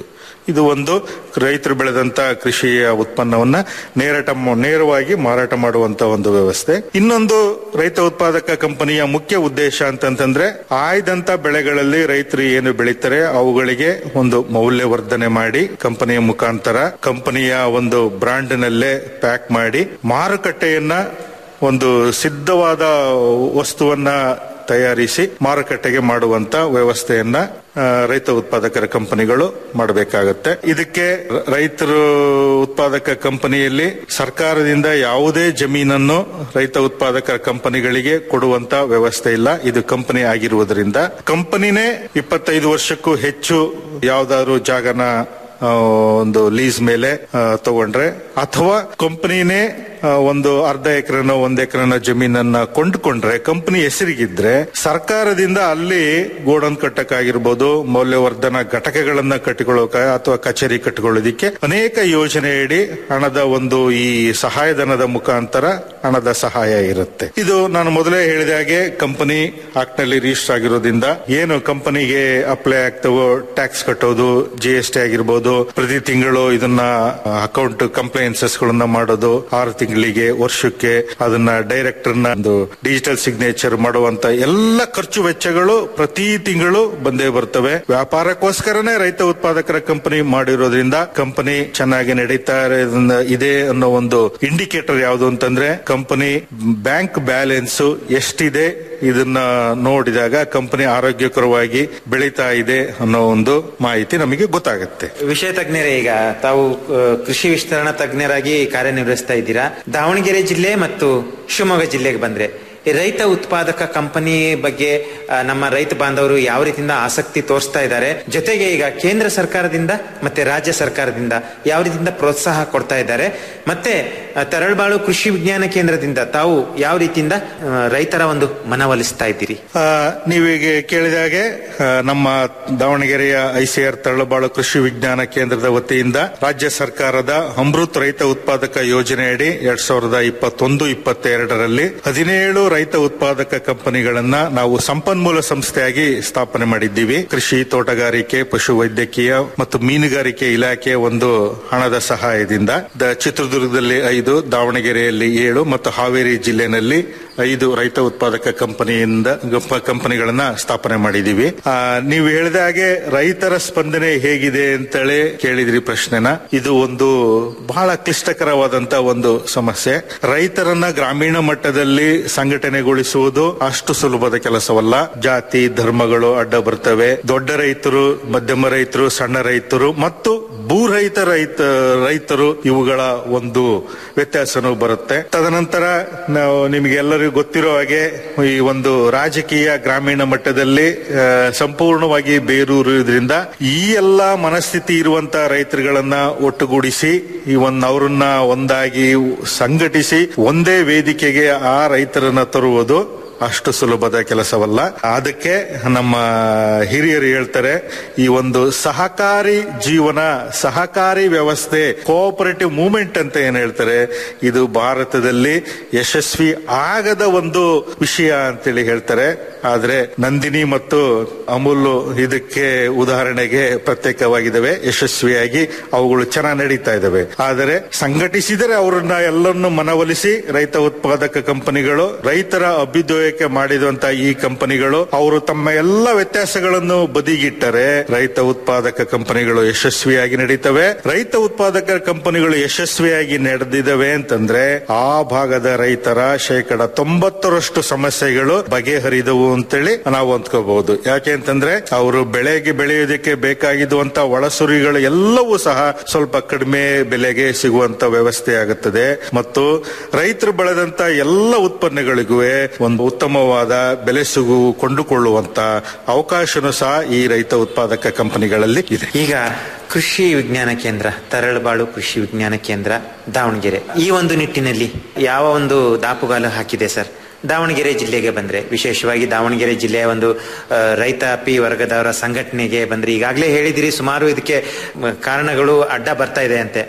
ಇದು ಒಂದು ರೈತರು ಬೆಳೆದಂತ ಕೃಷಿಯ ಉತ್ಪನ್ನವನ್ನ ನೇರಟ ನೇರವಾಗಿ ಮಾರಾಟ ಮಾಡುವಂತ ಒಂದು ವ್ಯವಸ್ಥೆ ಇನ್ನೊಂದು ರೈತ ಉತ್ಪಾದಕ ಕಂಪನಿಯ ಮುಖ್ಯ ಉದ್ದೇಶ ಅಂತಂತಂದ್ರೆ ಆಯ್ದಂತ ಬೆಳೆಗಳಲ್ಲಿ ರೈತರು ಏನು ಬೆಳೀತಾರೆ ಅವುಗಳಿಗೆ ಒಂದು ಮೌಲ್ಯವರ್ಧನೆ ಮಾಡಿ ಕಂಪನಿಯ ಮುಖಾಂತರ ಕಂಪನಿಯ ಒಂದು ಬ್ರಾಂಡ್ ನಲ್ಲೇ ಪ್ಯಾಕ್ ಮಾಡಿ ಮಾರುಕಟ್ಟೆಯನ್ನ ಒಂದು ಸಿದ್ಧವಾದ ವಸ್ತುವನ್ನ ತಯಾರಿಸಿ ಮಾರುಕಟ್ಟೆಗೆ ಮಾಡುವಂತ ವ್ಯವಸ್ಥೆಯನ್ನ ಆ, ರೈತ ಉತ್ಪಾದಕರ ಕಂಪನಿಗಳು ಮಾಡಬೇಕಾಗತ್ತೆ ಇದಕ್ಕೆ ರ- ರೈತರು ಉತ್ಪಾದಕ ಕಂಪನಿಯಲ್ಲಿ ಸರ್ಕಾರದಿಂದ ಯಾವುದೇ ಜಮೀನನ್ನು ರೈತ ಉತ್ಪಾದಕ ಕಂಪನಿಗಳಿಗೆ ಕೊಡುವಂತ ವ್ಯವಸ್ಥೆ ಇಲ್ಲ ಇದು ಕಂಪನಿ ಆಗಿರುವುದರಿಂದ ಕಂಪನಿನೇ ಇಪ್ಪತ್ತೈದು ವರ್ಷಕ್ಕೂ ಹೆಚ್ಚು ಯಾವ್ದಾದ್ರು ಜಾಗನ ಆ, ಒಂದು ಲೀಸ್ ಮೇಲೆ ಆ, ತಗೊಂಡ್ರೆ ಅಥವಾ ಕಂಪನಿನೇ ಆ, ಒಂದು ಅರ್ಧ ಎಕರೆನೋ ಒಂದ್ ಎಕರೆನೋ ಜಮೀನನ್ನ ಕೊಂಡ್ಕೊಂಡ್ರೆ ಕಂಪನಿ ಹೆಸರಿಗಿದ್ರೆ ಸರ್ಕಾರದಿಂದ ಅಲ್ಲಿ ಗೋಡನ್ ಕಟ್ಟಕ್ಕಾಗಿರ್ಬೋದು ಮೌಲ್ಯವರ್ಧನ ಘಟಕಗಳನ್ನ ಕಟ್ಟಿಕೊಳ್ಳೋಕ ಅಥವಾ ಕಚೇರಿ ಕಟ್ಟಿಕೊಳ್ಳೋದಿಕ್ಕೆ ಅನೇಕ ಯೋಜನೆಯಡಿ ಹಣದ ಒಂದು ಈ ಸಹಾಯಧನದ ಮುಖಾಂತರ ಹಣದ ಸಹಾಯ ಇರುತ್ತೆ ಇದು ನಾನು ಮೊದಲೇ ಹೇಳಿದ ಹಾಗೆ ಕಂಪನಿ ಆಕ್ಟ್ ನಲ್ಲಿ ರಿಜಿಸ್ಟರ್ ಆಗಿರೋದ್ರಿಂದ ಏನು ಕಂಪನಿಗೆ ಅಪ್ಲೈ ಆಗ್ತವೋ ಟ್ಯಾಕ್ಸ್ ಕಟ್ಟೋದು ಜಿ ಎಸ್ ಟಿ ಆಗಿರ್ಬೋದು ಪ್ರತಿ ತಿಂಗಳು ಇದನ್ನ ಅಕೌಂಟ್ ಕಂಪ್ಲೈನ್ಸಸ್ ಗಳನ್ನ ಮಾಡೋದು ಆರು ತಿಂಗಳಿಗೆ ವರ್ಷಕ್ಕೆ ಅದನ್ನ ಡೈರೆಕ್ಟರ್ ನ ಒಂದು ಡಿಜಿಟಲ್ ಸಿಗ್ನೇಚರ್ ಮಾಡುವಂತ ಎಲ್ಲ ಖರ್ಚು ವೆಚ್ಚಗಳು ಪ್ರತಿ ತಿಂಗಳು ಬಂದೇ ಬರ್ತವೆ ವ್ಯಾಪಾರಕ್ಕೋಸ್ಕರನೇ ರೈತ ಉತ್ಪಾದಕರ ಕಂಪನಿ ಮಾಡಿರೋದ್ರಿಂದ ಕಂಪನಿ ಚೆನ್ನಾಗಿ ನಡೀತಾ ಇರೋದ್ರಿಂದ ಇದೆ ಅನ್ನೋ ಒಂದು ಇಂಡಿಕೇಟರ್ ಯಾವುದು ಅಂತಂದ್ರೆ ಕಂಪನಿ ಬ್ಯಾಂಕ್ ಬ್ಯಾಲೆನ್ಸ್ ಎಷ್ಟಿದೆ ಇದನ್ನ ನೋಡಿದಾಗ ಕಂಪನಿ ಆರೋಗ್ಯಕರವಾಗಿ ಬೆಳೀತಾ ಇದೆ ಅನ್ನೋ ಒಂದು ಮಾಹಿತಿ ನಮಗೆ ಗೊತ್ತಾಗುತ್ತೆ ವಿಷಯ ತಜ್ಞರೇ ಈಗ ತಾವು ಆ, ಕೃಷಿ ವಿಸ್ತರಣಾ ತಜ್ಞರಾಗಿ ಕಾರ್ಯನಿರ್ವಹಿಸ್ತಾ ಇದ್ದೀರಾ ದಾವಣಗೆರೆ ಜಿಲ್ಲೆ ಮತ್ತು ಶಿವಮೊಗ್ಗ ಜಿಲ್ಲೆಗೆ ಬಂದ್ರೆ ಈ ರೈತ ಉತ್ಪಾದಕ ಕಂಪನಿ ಬಗ್ಗೆ ಆ, ನಮ್ಮ ರೈತ ಬಾಂಧವರು ಯಾವ ರೀತಿಯಿಂದ ಆಸಕ್ತಿ ತೋರಿಸ್ತಾ ಇದ್ದಾರೆ ಜೊತೆಗೆ ಈಗ ಕೇಂದ್ರ ಸರ್ಕಾರದಿಂದ ಮತ್ತೆ ರಾಜ್ಯ ಸರ್ಕಾರದಿಂದ ಯಾವ ರೀತಿಯಿಂದ ಪ್ರೋತ್ಸಾಹ ಕೊಡ್ತಾ ಇದ್ದಾರೆ ಮತ್ತೆ ಆ, ತರಳಬಾಳು ಕೃಷಿ ವಿಜ್ಞಾನ ಕೇಂದ್ರದಿಂದ ತಾವು ಯಾವ ರೀತಿಯಿಂದ ಆ, ರೈತರ ಒಂದು ಮನವೊಲಿಸ್ತಾ ಇದ್ದೀರಿ ಆ, ನೀವೀಗ ಕೇಳಿದ ಹಾಗೆ ಆ, ನಮ್ಮ ದಾವಣಗೆರೆಯ ಐಸಿಆರ್ ತರಳಬಾಳು ಕೃಷಿ ವಿಜ್ಞಾನ ಕೇಂದ್ರದ ವತಿಯಿಂದ ರಾಜ್ಯ ಸರ್ಕಾರದ ಅಮೃತ್ ರೈತ ಉತ್ಪಾದಕ ಯೋಜನೆಯಡಿ ಎರಡ್ ಸಾವಿರದ ಇಪ್ಪತ್ತೊಂದು ಇಪ್ಪತ್ತೆರಡರಲ್ಲಿ ಹದಿನೇಳು ರೈತ ಉತ್ಪಾದಕ ಕಂಪನಿಗಳನ್ನ ನಾವು ಸಂಪನ್ಮೂಲ ಸಂಸ್ಥೆಯಾಗಿ ಸ್ಥಾಪನೆ ಮಾಡಿದ್ದೀವಿ ಕೃಷಿ ತೋಟಗಾರಿಕೆ ಪಶುವೈದ್ಯಕೀಯ ಮತ್ತು ಮೀನುಗಾರಿಕೆ ಇಲಾಖೆ ಒಂದು ಹಣದ ಸಹಾಯದಿಂದ ದ- ಚಿತ್ರದುರ್ಗದಲ್ಲಿ ಐದು ದಾವಣಗೆರೆಯಲ್ಲಿ ಏಳು ಮತ್ತು ಹಾವೇರಿ ಜಿಲ್ಲೆನಲ್ಲಿ ಐದು ರೈತ ಉತ್ಪಾದಕ ಕಂಪನಿಯಿಂದ ಗಪ್ಪ- ಕಂಪನಿಗಳನ್ನ ಸ್ಥಾಪನೆ ಮಾಡಿದೀವಿ ಆ, ನೀವು ಹೇಳಿದ ಹಾಗೆ ರೈತರ ಸ್ಪಂದನೆ ಹೇಗಿದೆ ಅಂತೇಳಿ ಕೇಳಿದ್ರಿ ಪ್ರಶ್ನೆನ ಇದು ಒಂದು ಬಹಳ ಕ್ಲಿಷ್ಟಕರವಾದಂತ ಒಂದು ಸಮಸ್ಯೆ ರೈತರನ್ನ ಗ್ರಾಮೀಣ ಮಟ್ಟದಲ್ಲಿ ಸಂಘಟನೆಗೊಳಿಸುವುದು ಅಷ್ಟು ಸುಲಭದ ಕೆಲಸವಲ್ಲ ಜಾತಿ ಧರ್ಮಗಳು ಅಡ್ಡ ಬರ್ತವೆ ದೊಡ್ಡ ರೈತರು ಮಧ್ಯಮ ರೈತರು ಸಣ್ಣ ರೈತರು ಮತ್ತು ಭೂರಹಿತ ರೈತ ರೈತರು ಇವುಗಳ ಒಂದು ವ್ಯತ್ಯಾಸನೂ ಬರುತ್ತೆ ತದನಂತರ ನಾವು ನಿಮಗೆಲ್ಲರಿಗೂ ಗೊತ್ತಿರೋ ಹಾಗೆ ಈ ಒಂದು ರಾಜಕೀಯ ಗ್ರಾಮೀಣ ಮಟ್ಟದಲ್ಲಿ ಆ, ಸಂಪೂರ್ಣವಾಗಿ ಬೇರೂರುವುದರಿಂದ ಈ ಎಲ್ಲ ಮನಸ್ಥಿತಿ ಇರುವಂತ ರೈತರುಗಳನ್ನ ಒಟ್ಟುಗೂಡಿಸಿ ಈ ಒಂದು ಅವರನ್ನ ಒಂದಾಗಿ ಸಂಘಟಿಸಿ ಒಂದೇ ವೇದಿಕೆಗೆ ಆ ರೈತರನ್ನ ತರುವುದು ಅಷ್ಟು ಸುಲಭದ ಕೆಲಸವಲ್ಲ ಅದಕ್ಕೆ ನಮ್ಮ ಹಿರಿಯರು ಹೇಳ್ತಾರೆ ಈ ಒಂದು ಸಹಕಾರಿ ಜೀವನ ಸಹಕಾರಿ ವ್ಯವಸ್ಥೆ ಕೋಆಪರೇಟಿವ್ ಮೂವ್ಮೆಂಟ್ ಅಂತ ಏನ್ ಹೇಳ್ತಾರೆ ಇದು ಭಾರತದಲ್ಲಿ ಯಶಸ್ವಿ ಆಗದ ಒಂದು ವಿಷಯ ಅಂತೇಳಿ ಹೇಳ್ತಾರೆ ಆದ್ರೆ ನಂದಿನಿ ಮತ್ತು ಅಮೂಲ್ ಇದಕ್ಕೆ ಉದಾಹರಣೆಗೆ ಪ್ರತ್ಯೇಕವಾಗಿದ್ದಾವೆ ಯಶಸ್ವಿಯಾಗಿ ಅವುಗಳು ಚೆನ್ನಾಗಿ ನಡೀತಾ ಇದ್ದಾವೆ ಆದರೆ ಸಂಘಟಿಸಿದರೆ ಅವರನ್ನ ಎಲ್ಲರನ್ನು ಮನವೊಲಿಸಿ ರೈತ ಉತ್ಪಾದಕ ಕಂಪನಿಗಳು ರೈತರ ಅಭ್ಯುದಯಕ್ಕೆ ಮಾಡಿದಂತ ಈ ಕಂಪನಿಗಳು ಅವರು ತಮ್ಮ ಎಲ್ಲ ವ್ಯತ್ಯಾಸಗಳನ್ನು ಬದಿಗಿಟ್ಟರೆ ರೈತ ಉತ್ಪಾದಕ ಕಂಪನಿಗಳು ಯಶಸ್ವಿಯಾಗಿ ನಡೀತವೆ ರೈತ ಉತ್ಪಾದಕ ಕಂಪನಿಗಳು ಯಶಸ್ವಿಯಾಗಿ ನಡೆದಿದ್ದಾವೆ ಅಂತಂದ್ರೆ ಆ ಭಾಗದ ರೈತರ ಶೇಕಡ ತೊಂಬತ್ತರಷ್ಟು ಸಮಸ್ಯೆಗಳು ಬಗೆಹರಿದವು ಅಂತೇಳಿ ನಾವು ಅಂದ್ಕೋಬಹುದು ಯಾಕೆ ಅಂತಂದ್ರೆ ಅವರು ಬೆಳೆಗೆ ಬೆಳೆಯೋದಕ್ಕೆ ಬೇಕಾಗಿರುವಂತ ಒಳಸುರಿಗಳು ಎಲ್ಲವೂ ಸಹ ಸ್ವಲ್ಪ ಕಡಿಮೆ ಬೆಲೆಗೆ ಸಿಗುವಂತ ವ್ಯವಸ್ಥೆ ಆಗುತ್ತದೆ ಮತ್ತು ರೈತರು ಬೆಳೆದಂತ ಎಲ್ಲ ಉತ್ಪನ್ನಗಳಿಗೂ ಒಂದು ಉತ್ತಮವಾದ ಬೆಲೆ ಸಿಗು ಕೊಂಡುಕೊಳ್ಳುವಂತ ಅವಕಾಶನೂ ಸಹ ಈ ರೈತ ಉತ್ಪಾದಕ ಕಂಪನಿಗಳಲ್ಲಿ ಇದೆ ಈಗ ಕೃಷಿ ವಿಜ್ಞಾನ ಕೇಂದ್ರ ತರಳಬಾಳು ಕೃಷಿ ವಿಜ್ಞಾನ ಕೇಂದ್ರ ದಾವಣಗೆರೆ ಈ ಒಂದು ನಿಟ್ಟಿನಲ್ಲಿ ಯಾವ ಒಂದು ದಾಪುಗಾಲು ಹಾಕಿದೆ ಸರ್ ದಾವಣಗೆರೆ ಜಿಲ್ಲೆಗೆ ಬಂದ್ರೆ ವಿಶೇಷವಾಗಿ ದಾವಣಗೆರೆ ಜಿಲ್ಲೆಯ ಒಂದು ಆ, ರೈತಾಪಿ ವರ್ಗದವರ ಸಂಘಟನೆಗೆ ಬಂದ್ರೆ ಈಗಾಗಲೇ ಹೇಳಿದಿರಿ ಸುಮಾರು ಇದಕ್ಕೆ ಮ, ಕಾರಣಗಳು ಅಡ್ಡ ಬರ್ತಾ ಇದೆ ಅಂತೆ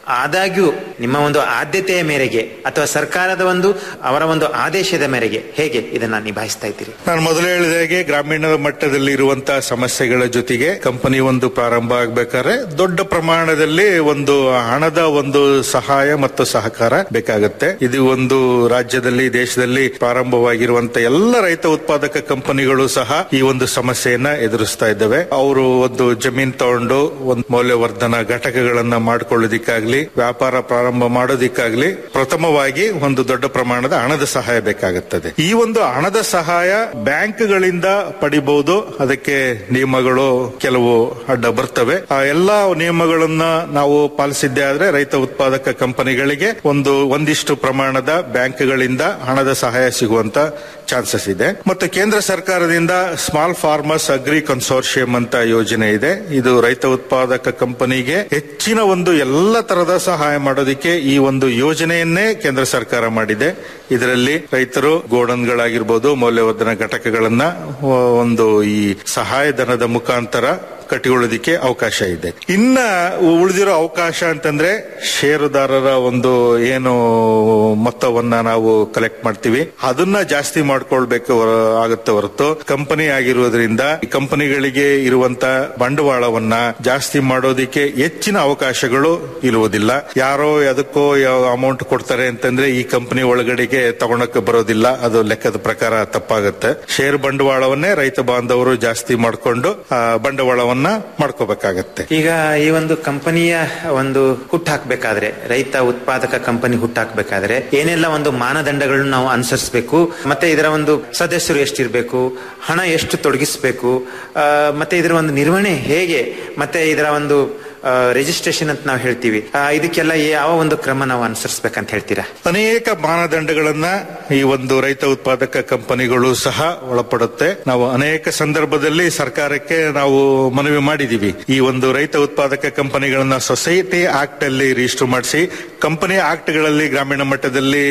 ಆದಾಗ್ಯೂ ನಿಮ್ಮ ಒಂದು ಆದ್ಯತೆಯ ಮೇರೆಗೆ ಅಥವಾ ಸರ್ಕಾರದ ಒಂದು ಅವರ ಒಂದು ಆದೇಶದ ಮೇರೆಗೆ ಹೇಗೆ ಇದನ್ನ ನಿಭಾಯಿಸ್ತಾ ಇದ್ದೀರಿ ನಾನು ಮೊದಲು ಹೇಳಿದ ಹಾಗೆ ಗ್ರಾಮೀಣ ಮಟ್ಟದಲ್ಲಿ ಇರುವಂತಹ ಸಮಸ್ಯೆಗಳ ಜೊತೆಗೆ ಕಂಪನಿ ಒಂದು ಪ್ರಾರಂಭ ಆಗ್ಬೇಕಾದ್ರೆ ದೊಡ್ಡ ಪ್ರಮಾಣದಲ್ಲಿ ಒಂದು ಹಣದ ಒಂದು ಸಹಾಯ ಮತ್ತು ಸಹಕಾರ ಬೇಕಾಗುತ್ತೆ ಇದು ಒಂದು ರಾಜ್ಯದಲ್ಲಿ ದೇಶದಲ್ಲಿ ಪ್ರಾರಂಭವಾಗಿರುವಂತ ಎಲ್ಲ ರೈತ ಉತ್ಪಾದಕ ಕಂಪನಿಗಳು ಸಹ ಈ ಒಂದು ಸಮಸ್ಯೆಯನ್ನ ಎದುರಿಸ್ತಾ ಇದ್ದಾವೆ ಅವರು ಒಂದು ಜಮೀನ್ ತಗೊಂಡು ಒಂದು ಮೌಲ್ಯವರ್ಧನ ಘಟಕಗಳನ್ನ ಮಾಡ್ಕೊಳ್ಳೋದಿಕ್ಕಾಗ್ಲಿ ವ್ಯಾಪಾರ ಪ್ರಾರಂಭ ಮಾಡೋದಿಕ್ಕಾಗ್ಲಿ ಪ್ರಥಮವಾಗಿ ಒಂದು ದೊಡ್ಡ ಪ್ರಮಾಣದ ಹಣದ ಸಹಾಯ ಬೇಕಾಗುತ್ತದೆ ಈ ಒಂದು ಹಣದ ಸಹಾಯ ಬ್ಯಾಂಕ್ಗಳಿಂದ ಪಡಿಬಹುದು ಅದಕ್ಕೆ ನಿಯಮಗಳು ಕೆಲವು ಅಡ್ಡ ಬರ್ತವೆ ಆ ಎಲ್ಲಾ ನಿಯಮಗಳನ್ನ ನಾವು ಪಾಲಿಸಿದ್ದೇ ಆದ್ರೆ ರೈತ ಉತ್ಪಾದಕ ಕಂಪನಿಗಳಿಗೆ ಒಂದು ಒಂದಿಷ್ಟು ಪ್ರಮಾಣದ ಬ್ಯಾಂಕ್ಗಳಿಂದ ಹಣದ ಸಹಾಯ ಸಿಗುವಂತ ಚಾನ್ಸಸ್ ಇದೆ ಮತ್ತು ಕೇಂದ್ರ ಸರ್ಕಾರದಿಂದ ಸ್ಮಾಲ್ ಫಾರ್ಮರ್ಸ್ ಅಗ್ರಿ ಕನ್ಸೋರ್ಷಿಯಂ ಅಂತ ಯೋಜನೆ ಇದೆ ಇದು ರೈತ ಉತ್ಪಾದಕ ಕಂಪನಿಗೆ ಹೆಚ್ಚಿನ ಒಂದು ಎಲ್ಲ ತರದ ಸಹಾಯ ಮಾಡೋದಕ್ಕೆ ಈ ಒಂದು ಯೋಜನೆಯನ್ನೇ ಕೇಂದ್ರ ಸರ್ಕಾರ ಮಾಡಿದೆ ಇದರಲ್ಲಿ ರೈತರು ಗೋಡನ್ಗಳಾಗಿರ್ಬೋದು ಮೌಲ್ಯವರ್ಧನ ಘಟಕಗಳನ್ನ ಆ, ಒಂದು ಈ ಸಹಾಯಧನದ ಮುಖಾಂತರ ಕಟ್ಟಿಕೊಳ್ಳೋದಿಕ್ಕೆ ಅವಕಾಶ ಇದೆ ಇನ್ನ ಉಳಿದಿರೋ ಅವಕಾಶ ಅಂತಂದ್ರೆ ಷೇರುದಾರರ ಒಂದು ಏನು ಮೊತ್ತವನ್ನ ನಾವು ಕಲೆಕ್ಟ್ ಮಾಡ್ತೀವಿ ಅದನ್ನ ಜಾಸ್ತಿ ಮಾಡ್ಕೊಳ್ಬೇಕು ಹೊರ- ಆಗುತ್ತೆ ಹೊರತು ಕಂಪನಿ ಆಗಿರುವುದರಿಂದ ಈ ಕಂಪನಿಗಳಿಗೆ ಇರುವಂತ ಬಂಡವಾಳವನ್ನ ಜಾಸ್ತಿ ಮಾಡೋದಿಕ್ಕೆ ಹೆಚ್ಚಿನ ಅವಕಾಶಗಳು ಇರುವುದಿಲ್ಲ ಯಾರೋ ಅದಕ್ಕೋ ಅಮೌಂಟ್ ಕೊಡ್ತಾರೆ ಅಂತಂದ್ರೆ ಈ ಕಂಪನಿ ಒಳಗಡೆಗೆ ತಗೊಳಕ್ಕೆ ಬರೋದಿಲ್ಲ ಅದು ಲೆಕ್ಕದ ಪ್ರಕಾರ ತಪ್ಪಾಗುತ್ತೆ ಷೇರ್ ಬಂಡವಾಳವನ್ನೇ ರೈತ ಬಾಂಧವರು ಜಾಸ್ತಿ ಮಾಡಿಕೊಂಡು ಬಂಡವಾಳವನ್ನ ಮಾಡ್ಕೋಬೇಕಾಗತ್ತೆ ಈಗ ಈ ಒಂದು ಕಂಪನಿಯ ಒಂದು ಹುಟ್ಟಾಕ್ಬೇಕಾದ್ರೆ ರೈತ ಉತ್ಪಾದಕ ಕಂಪನಿ ಹುಟ್ಟಾಕ್ಬೇಕಾದ್ರೆ ಏನೆಲ್ಲ ಒಂದು ಮಾನದಂಡಗಳನ್ನು ನಾವು ಅನುಸರಿಸಬೇಕು ಮತ್ತೆ ಇದರ ಒಂದು ಸದಸ್ಯರು ಎಷ್ಟಿರ್ಬೇಕು ಹಣ ಎಷ್ಟು ತೊಡಗಿಸ್ಬೇಕು ಆ, ಮತ್ತೆ ಇದರ ಒಂದು ನಿರ್ವಹಣೆ ಹೇಗೆ ಮತ್ತೆ ಇದರ ಒಂದು ರಿಜಿಸ್ಟ್ರೇಷನ್ ಅಂತ ನಾವು ಹೇಳ್ತೀವಿ ಆ, ಇದಕ್ಕೆಲ್ಲ ಯಾವ ಒಂದು ಕ್ರಮ ನಾವು ಅನುಸರಿಸಬೇಕಂತ ಹೇಳ್ತೀರಾ ಅನೇಕ ಮಾನದಂಡಗಳನ್ನ ಈ ಒಂದು ರೈತ ಉತ್ಪಾದಕ ಕಂಪನಿಗಳು ಸಹ ಒಳಪಡುತ್ತೆ ನಾವು ಅನೇಕ ಸಂದರ್ಭದಲ್ಲಿ ಸರ್ಕಾರಕ್ಕೆ ನಾವು ಮನವಿ ಮಾಡಿದೀವಿ ಈ ಒಂದು ರೈತ ಉತ್ಪಾದಕ ಕಂಪನಿಗಳನ್ನ ಸೊಸೈಟಿ ಆಕ್ಟ್ ಅಲ್ಲಿ ರಿಜಿಸ್ಟರ್ ಮಾಡಿಸಿ ಕಂಪನಿ ಆಕ್ಟ್ ಗಳಲ್ಲಿ ಗ್ರಾಮೀಣ ಮಟ್ಟದಲ್ಲಿ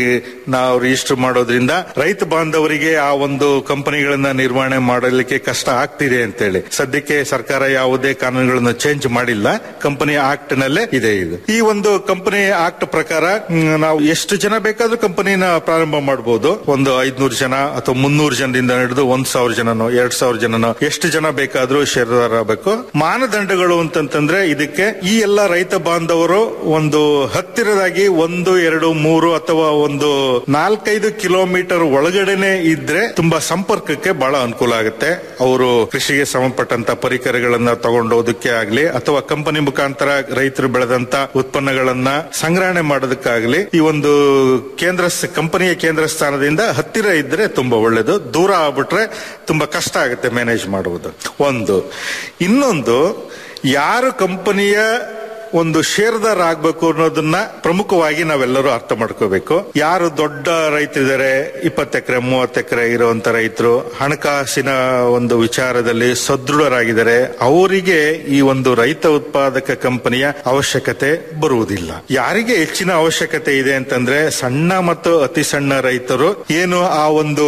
ನಾವು ರಿಜಿಸ್ಟರ್ ಮಾಡೋದ್ರಿಂದ ರೈತ ಬಾಂಧವರಿಗೆ ಆ ಒಂದು ಕಂಪನಿಗಳನ್ನ ನಿರ್ವಹಣೆ ಮಾಡಲಿಕ್ಕೆ ಕಷ್ಟ ಆಗ್ತಿದೆ ಅಂತೇಳಿ ಸದ್ಯಕ್ಕೆ ಸರ್ಕಾರ ಯಾವುದೇ ಕಾನೂನುಗಳನ್ನು ಚೇಂಜ್ ಮಾಡಿಲ್ಲ ಕಂಪನಿ ಆಕ್ಟ್ ನಲ್ಲೇ ಇದೆ ಇದು ಈ ಒಂದು ಕಂಪನಿ ಆಕ್ಟ್ ಪ್ರಕಾರ ಮ್, ನಾವು ಎಷ್ಟು ಜನ ಬೇಕಾದ್ರೂ ಕಂಪನಿನ ಪ್ರಾರಂಭ ಮಾಡಬಹುದು ಒಂದು ಐದ್ನೂರು ಜನ ಅಥವಾ ಮುನ್ನೂರು ಜನದಿಂದ ಹಿಡಿದು ಒಂದ್ ಸಾವಿರ ಜನನೋ ಎರಡ್ ಸಾವಿರ ಜನನೋ ಎಷ್ಟು ಜನ ಬೇಕಾದ್ರೂ ಷೇರುದಾರ ಆಗಬೇಕು ಮಾನದಂಡಗಳು ಅಂತಂತಂದ್ರೆ ಇದಕ್ಕೆ ಈ ಎಲ್ಲ ರೈತ ಬಾಂಧವರು ಒಂದು ಹತ್ತಿರದಾಗಿ ಒಂದು ಎರಡು ಮೂರು ಅಥವಾ ಒಂದು ನಾಲ್ಕೈದು ಕಿಲೋಮೀಟರ್ ಒಳಗಡೆನೆ ಇದ್ರೆ ತುಂಬಾ ಸಂಪರ್ಕಕ್ಕೆ ಬಹಳ ಅನುಕೂಲ ಆಗುತ್ತೆ ಅವರು ಕೃಷಿಗೆ ಸಂಬಂಧಪಟ್ಟಂತ ಪರಿಕರಗಳನ್ನ ತಗೊಂಡೋದಕ್ಕೆ ಆಗ್ಲಿ ಅಥವಾ ಕಂಪನಿ ಮುಖಾಂತರ ರೈತರು ಬೆಳೆದಂತ ಉತ್ಪನ್ನಗಳನ್ನ ಸಂಗ್ರಹಣೆ ಮಾಡೋದಕ್ಕಾಗ್ಲಿ ಈ ಒಂದು ಕೇಂದ್ರ ಸ- ಕಂಪನಿಯ ಕೇಂದ್ರ ಸ್ಥಾನದಿಂದ ಹತ್ತಿರ ಇದ್ರೆ ತುಂಬಾ ಒಳ್ಳೇದು ದೂರ ಆಗ್ಬಿಟ್ರೆ ತುಂಬಾ ಕಷ್ಟ ಆಗುತ್ತೆ ಮ್ಯಾನೇಜ್ ಮಾಡುವುದು ಒಂದು ಇನ್ನೊಂದು ಯಾರು ಕಂಪನಿಯ ಒಂದು ಷೇರ್ದಾರ ಆಗ್ಬೇಕು ಅನ್ನೋದನ್ನ ಪ್ರಮುಖವಾಗಿ ನಾವೆಲ್ಲರೂ ಅರ್ಥ ಮಾಡ್ಕೋಬೇಕು ಯಾರು ದೊಡ್ಡ ರೈತರಿದ್ದಾರೆ ಇಪ್ಪತ್ತು ಎಕರೆ ಮೂವತ್ತು ಎಕರೆ ಇರುವಂತ ರೈತರು ಹಣಕಾಸಿನ ಒಂದು ವಿಚಾರದಲ್ಲಿ ಸದೃಢರಾಗಿದ್ದಾರೆ ಅವರಿಗೆ ಈ ಒಂದು ರೈತ ಉತ್ಪಾದಕ ಕಂಪನಿಯ ಅವಶ್ಯಕತೆ ಬರುವುದಿಲ್ಲ ಯಾರಿಗೆ ಹೆಚ್ಚಿನ ಅವಶ್ಯಕತೆ ಇದೆ ಅಂತಂದ್ರೆ ಸಣ್ಣ ಮತ್ತು ಅತಿ ಸಣ್ಣ ರೈತರು ಏನು ಆ ಒಂದು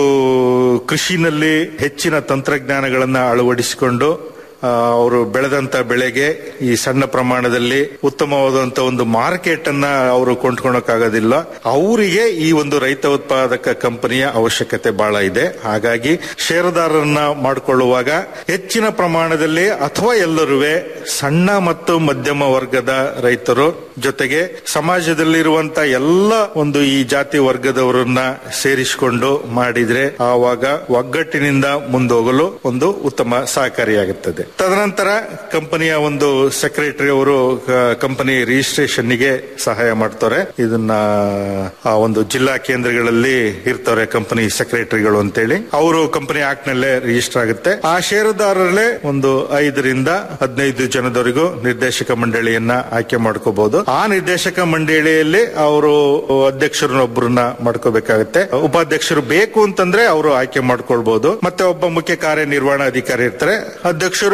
ಕೃಷಿನಲ್ಲಿ ಹೆಚ್ಚಿನ ತಂತ್ರಜ್ಞಾನಗಳನ್ನ ಅಳವಡಿಸಿಕೊಂಡು ಆ, ಅವರು ಬೆಳೆದಂತ ಬೆಳೆಗೆ ಈ ಸಣ್ಣ ಪ್ರಮಾಣದಲ್ಲಿ ಉತ್ತಮವಾದಂತ ಒಂದು ಮಾರ್ಕೆಟ್ ಅನ್ನ ಅವರು ಕೊಂಡ್ಕೊಳಕ್ಕಾಗೋದಿಲ್ಲ ಅವರಿಗೆ ಈ ಒಂದು ರೈತ ಉತ್ಪಾದಕ ಕಂಪನಿಯ ಅವಶ್ಯಕತೆ ಬಹಳ ಇದೆ ಹಾಗಾಗಿ ಷೇರುದಾರರನ್ನ ಮಾಡಿಕೊಳ್ಳುವಾಗ ಹೆಚ್ಚಿನ ಪ್ರಮಾಣದಲ್ಲಿ ಅಥವಾ ಎಲ್ಲರೂ ಸಣ್ಣ ಮತ್ತು ಮಧ್ಯಮ ವರ್ಗದ ರೈತರು ಜೊತೆಗೆ ಸಮಾಜದಲ್ಲಿರುವಂತ ಎಲ್ಲ ಒಂದು ಈ ಜಾತಿ ವರ್ಗದವರನ್ನ ಸೇರಿಸಿಕೊಂಡು ಮಾಡಿದ್ರೆ ಆವಾಗ ಒಗ್ಗಟ್ಟಿನಿಂದ ಮುಂದೋಗಲು ಒಂದು ಉತ್ತಮ ಸಹಕಾರಿಯಾಗುತ್ತದೆ ತದನಂತರ ಕಂಪನಿಯ ಒಂದು ಸೆಕ್ರೆಟರಿ ಅವರು ಕಂಪನಿ ರಿಜಿಸ್ಟ್ರೇಷನ್ಗೆ ಸಹಾಯ ಮಾಡ್ತಾರೆ ಇದನ್ನ ಆ ಒಂದು ಜಿಲ್ಲಾ ಕೇಂದ್ರಗಳಲ್ಲಿ ಇರ್ತಾರೆ ಕಂಪನಿ ಸೆಕ್ರೆಟರಿಗಳು ಅಂತೇಳಿ ಅವರು ಕಂಪನಿ ಆಕ್ಟ್ ನಲ್ಲೇ ರಿಜಿಸ್ಟರ್ ಆಗುತ್ತೆ ಆ ಷೇರುದಾರರಲ್ಲೇ ಒಂದು ಐದರಿಂದ ಹದಿನೈದು ಜನದವರೆಗೂ ನಿರ್ದೇಶಕ ಮಂಡಳಿಯನ್ನ ಆಯ್ಕೆ ಮಾಡ್ಕೋಬಹುದು ಆ ನಿರ್ದೇಶಕ ಮಂಡಳಿಯಲ್ಲಿ ಅವರು ಅಧ್ಯಕ್ಷರನ್ನೊಬ್ಬರನ್ನ ಮಾಡ್ಕೋಬೇಕಾಗುತ್ತೆ ಉಪಾಧ್ಯಕ್ಷರು ಬೇಕು ಅಂತಂದ್ರೆ ಅವರು ಆಯ್ಕೆ ಮಾಡ್ಕೊಳ್ಬಹುದು ಮತ್ತೆ ಒಬ್ಬ ಮುಖ್ಯ ಕಾರ್ಯನಿರ್ವಹಣಾ ಅಧಿಕಾರಿ ಇರ್ತಾರೆ ಅಧ್ಯಕ್ಷರು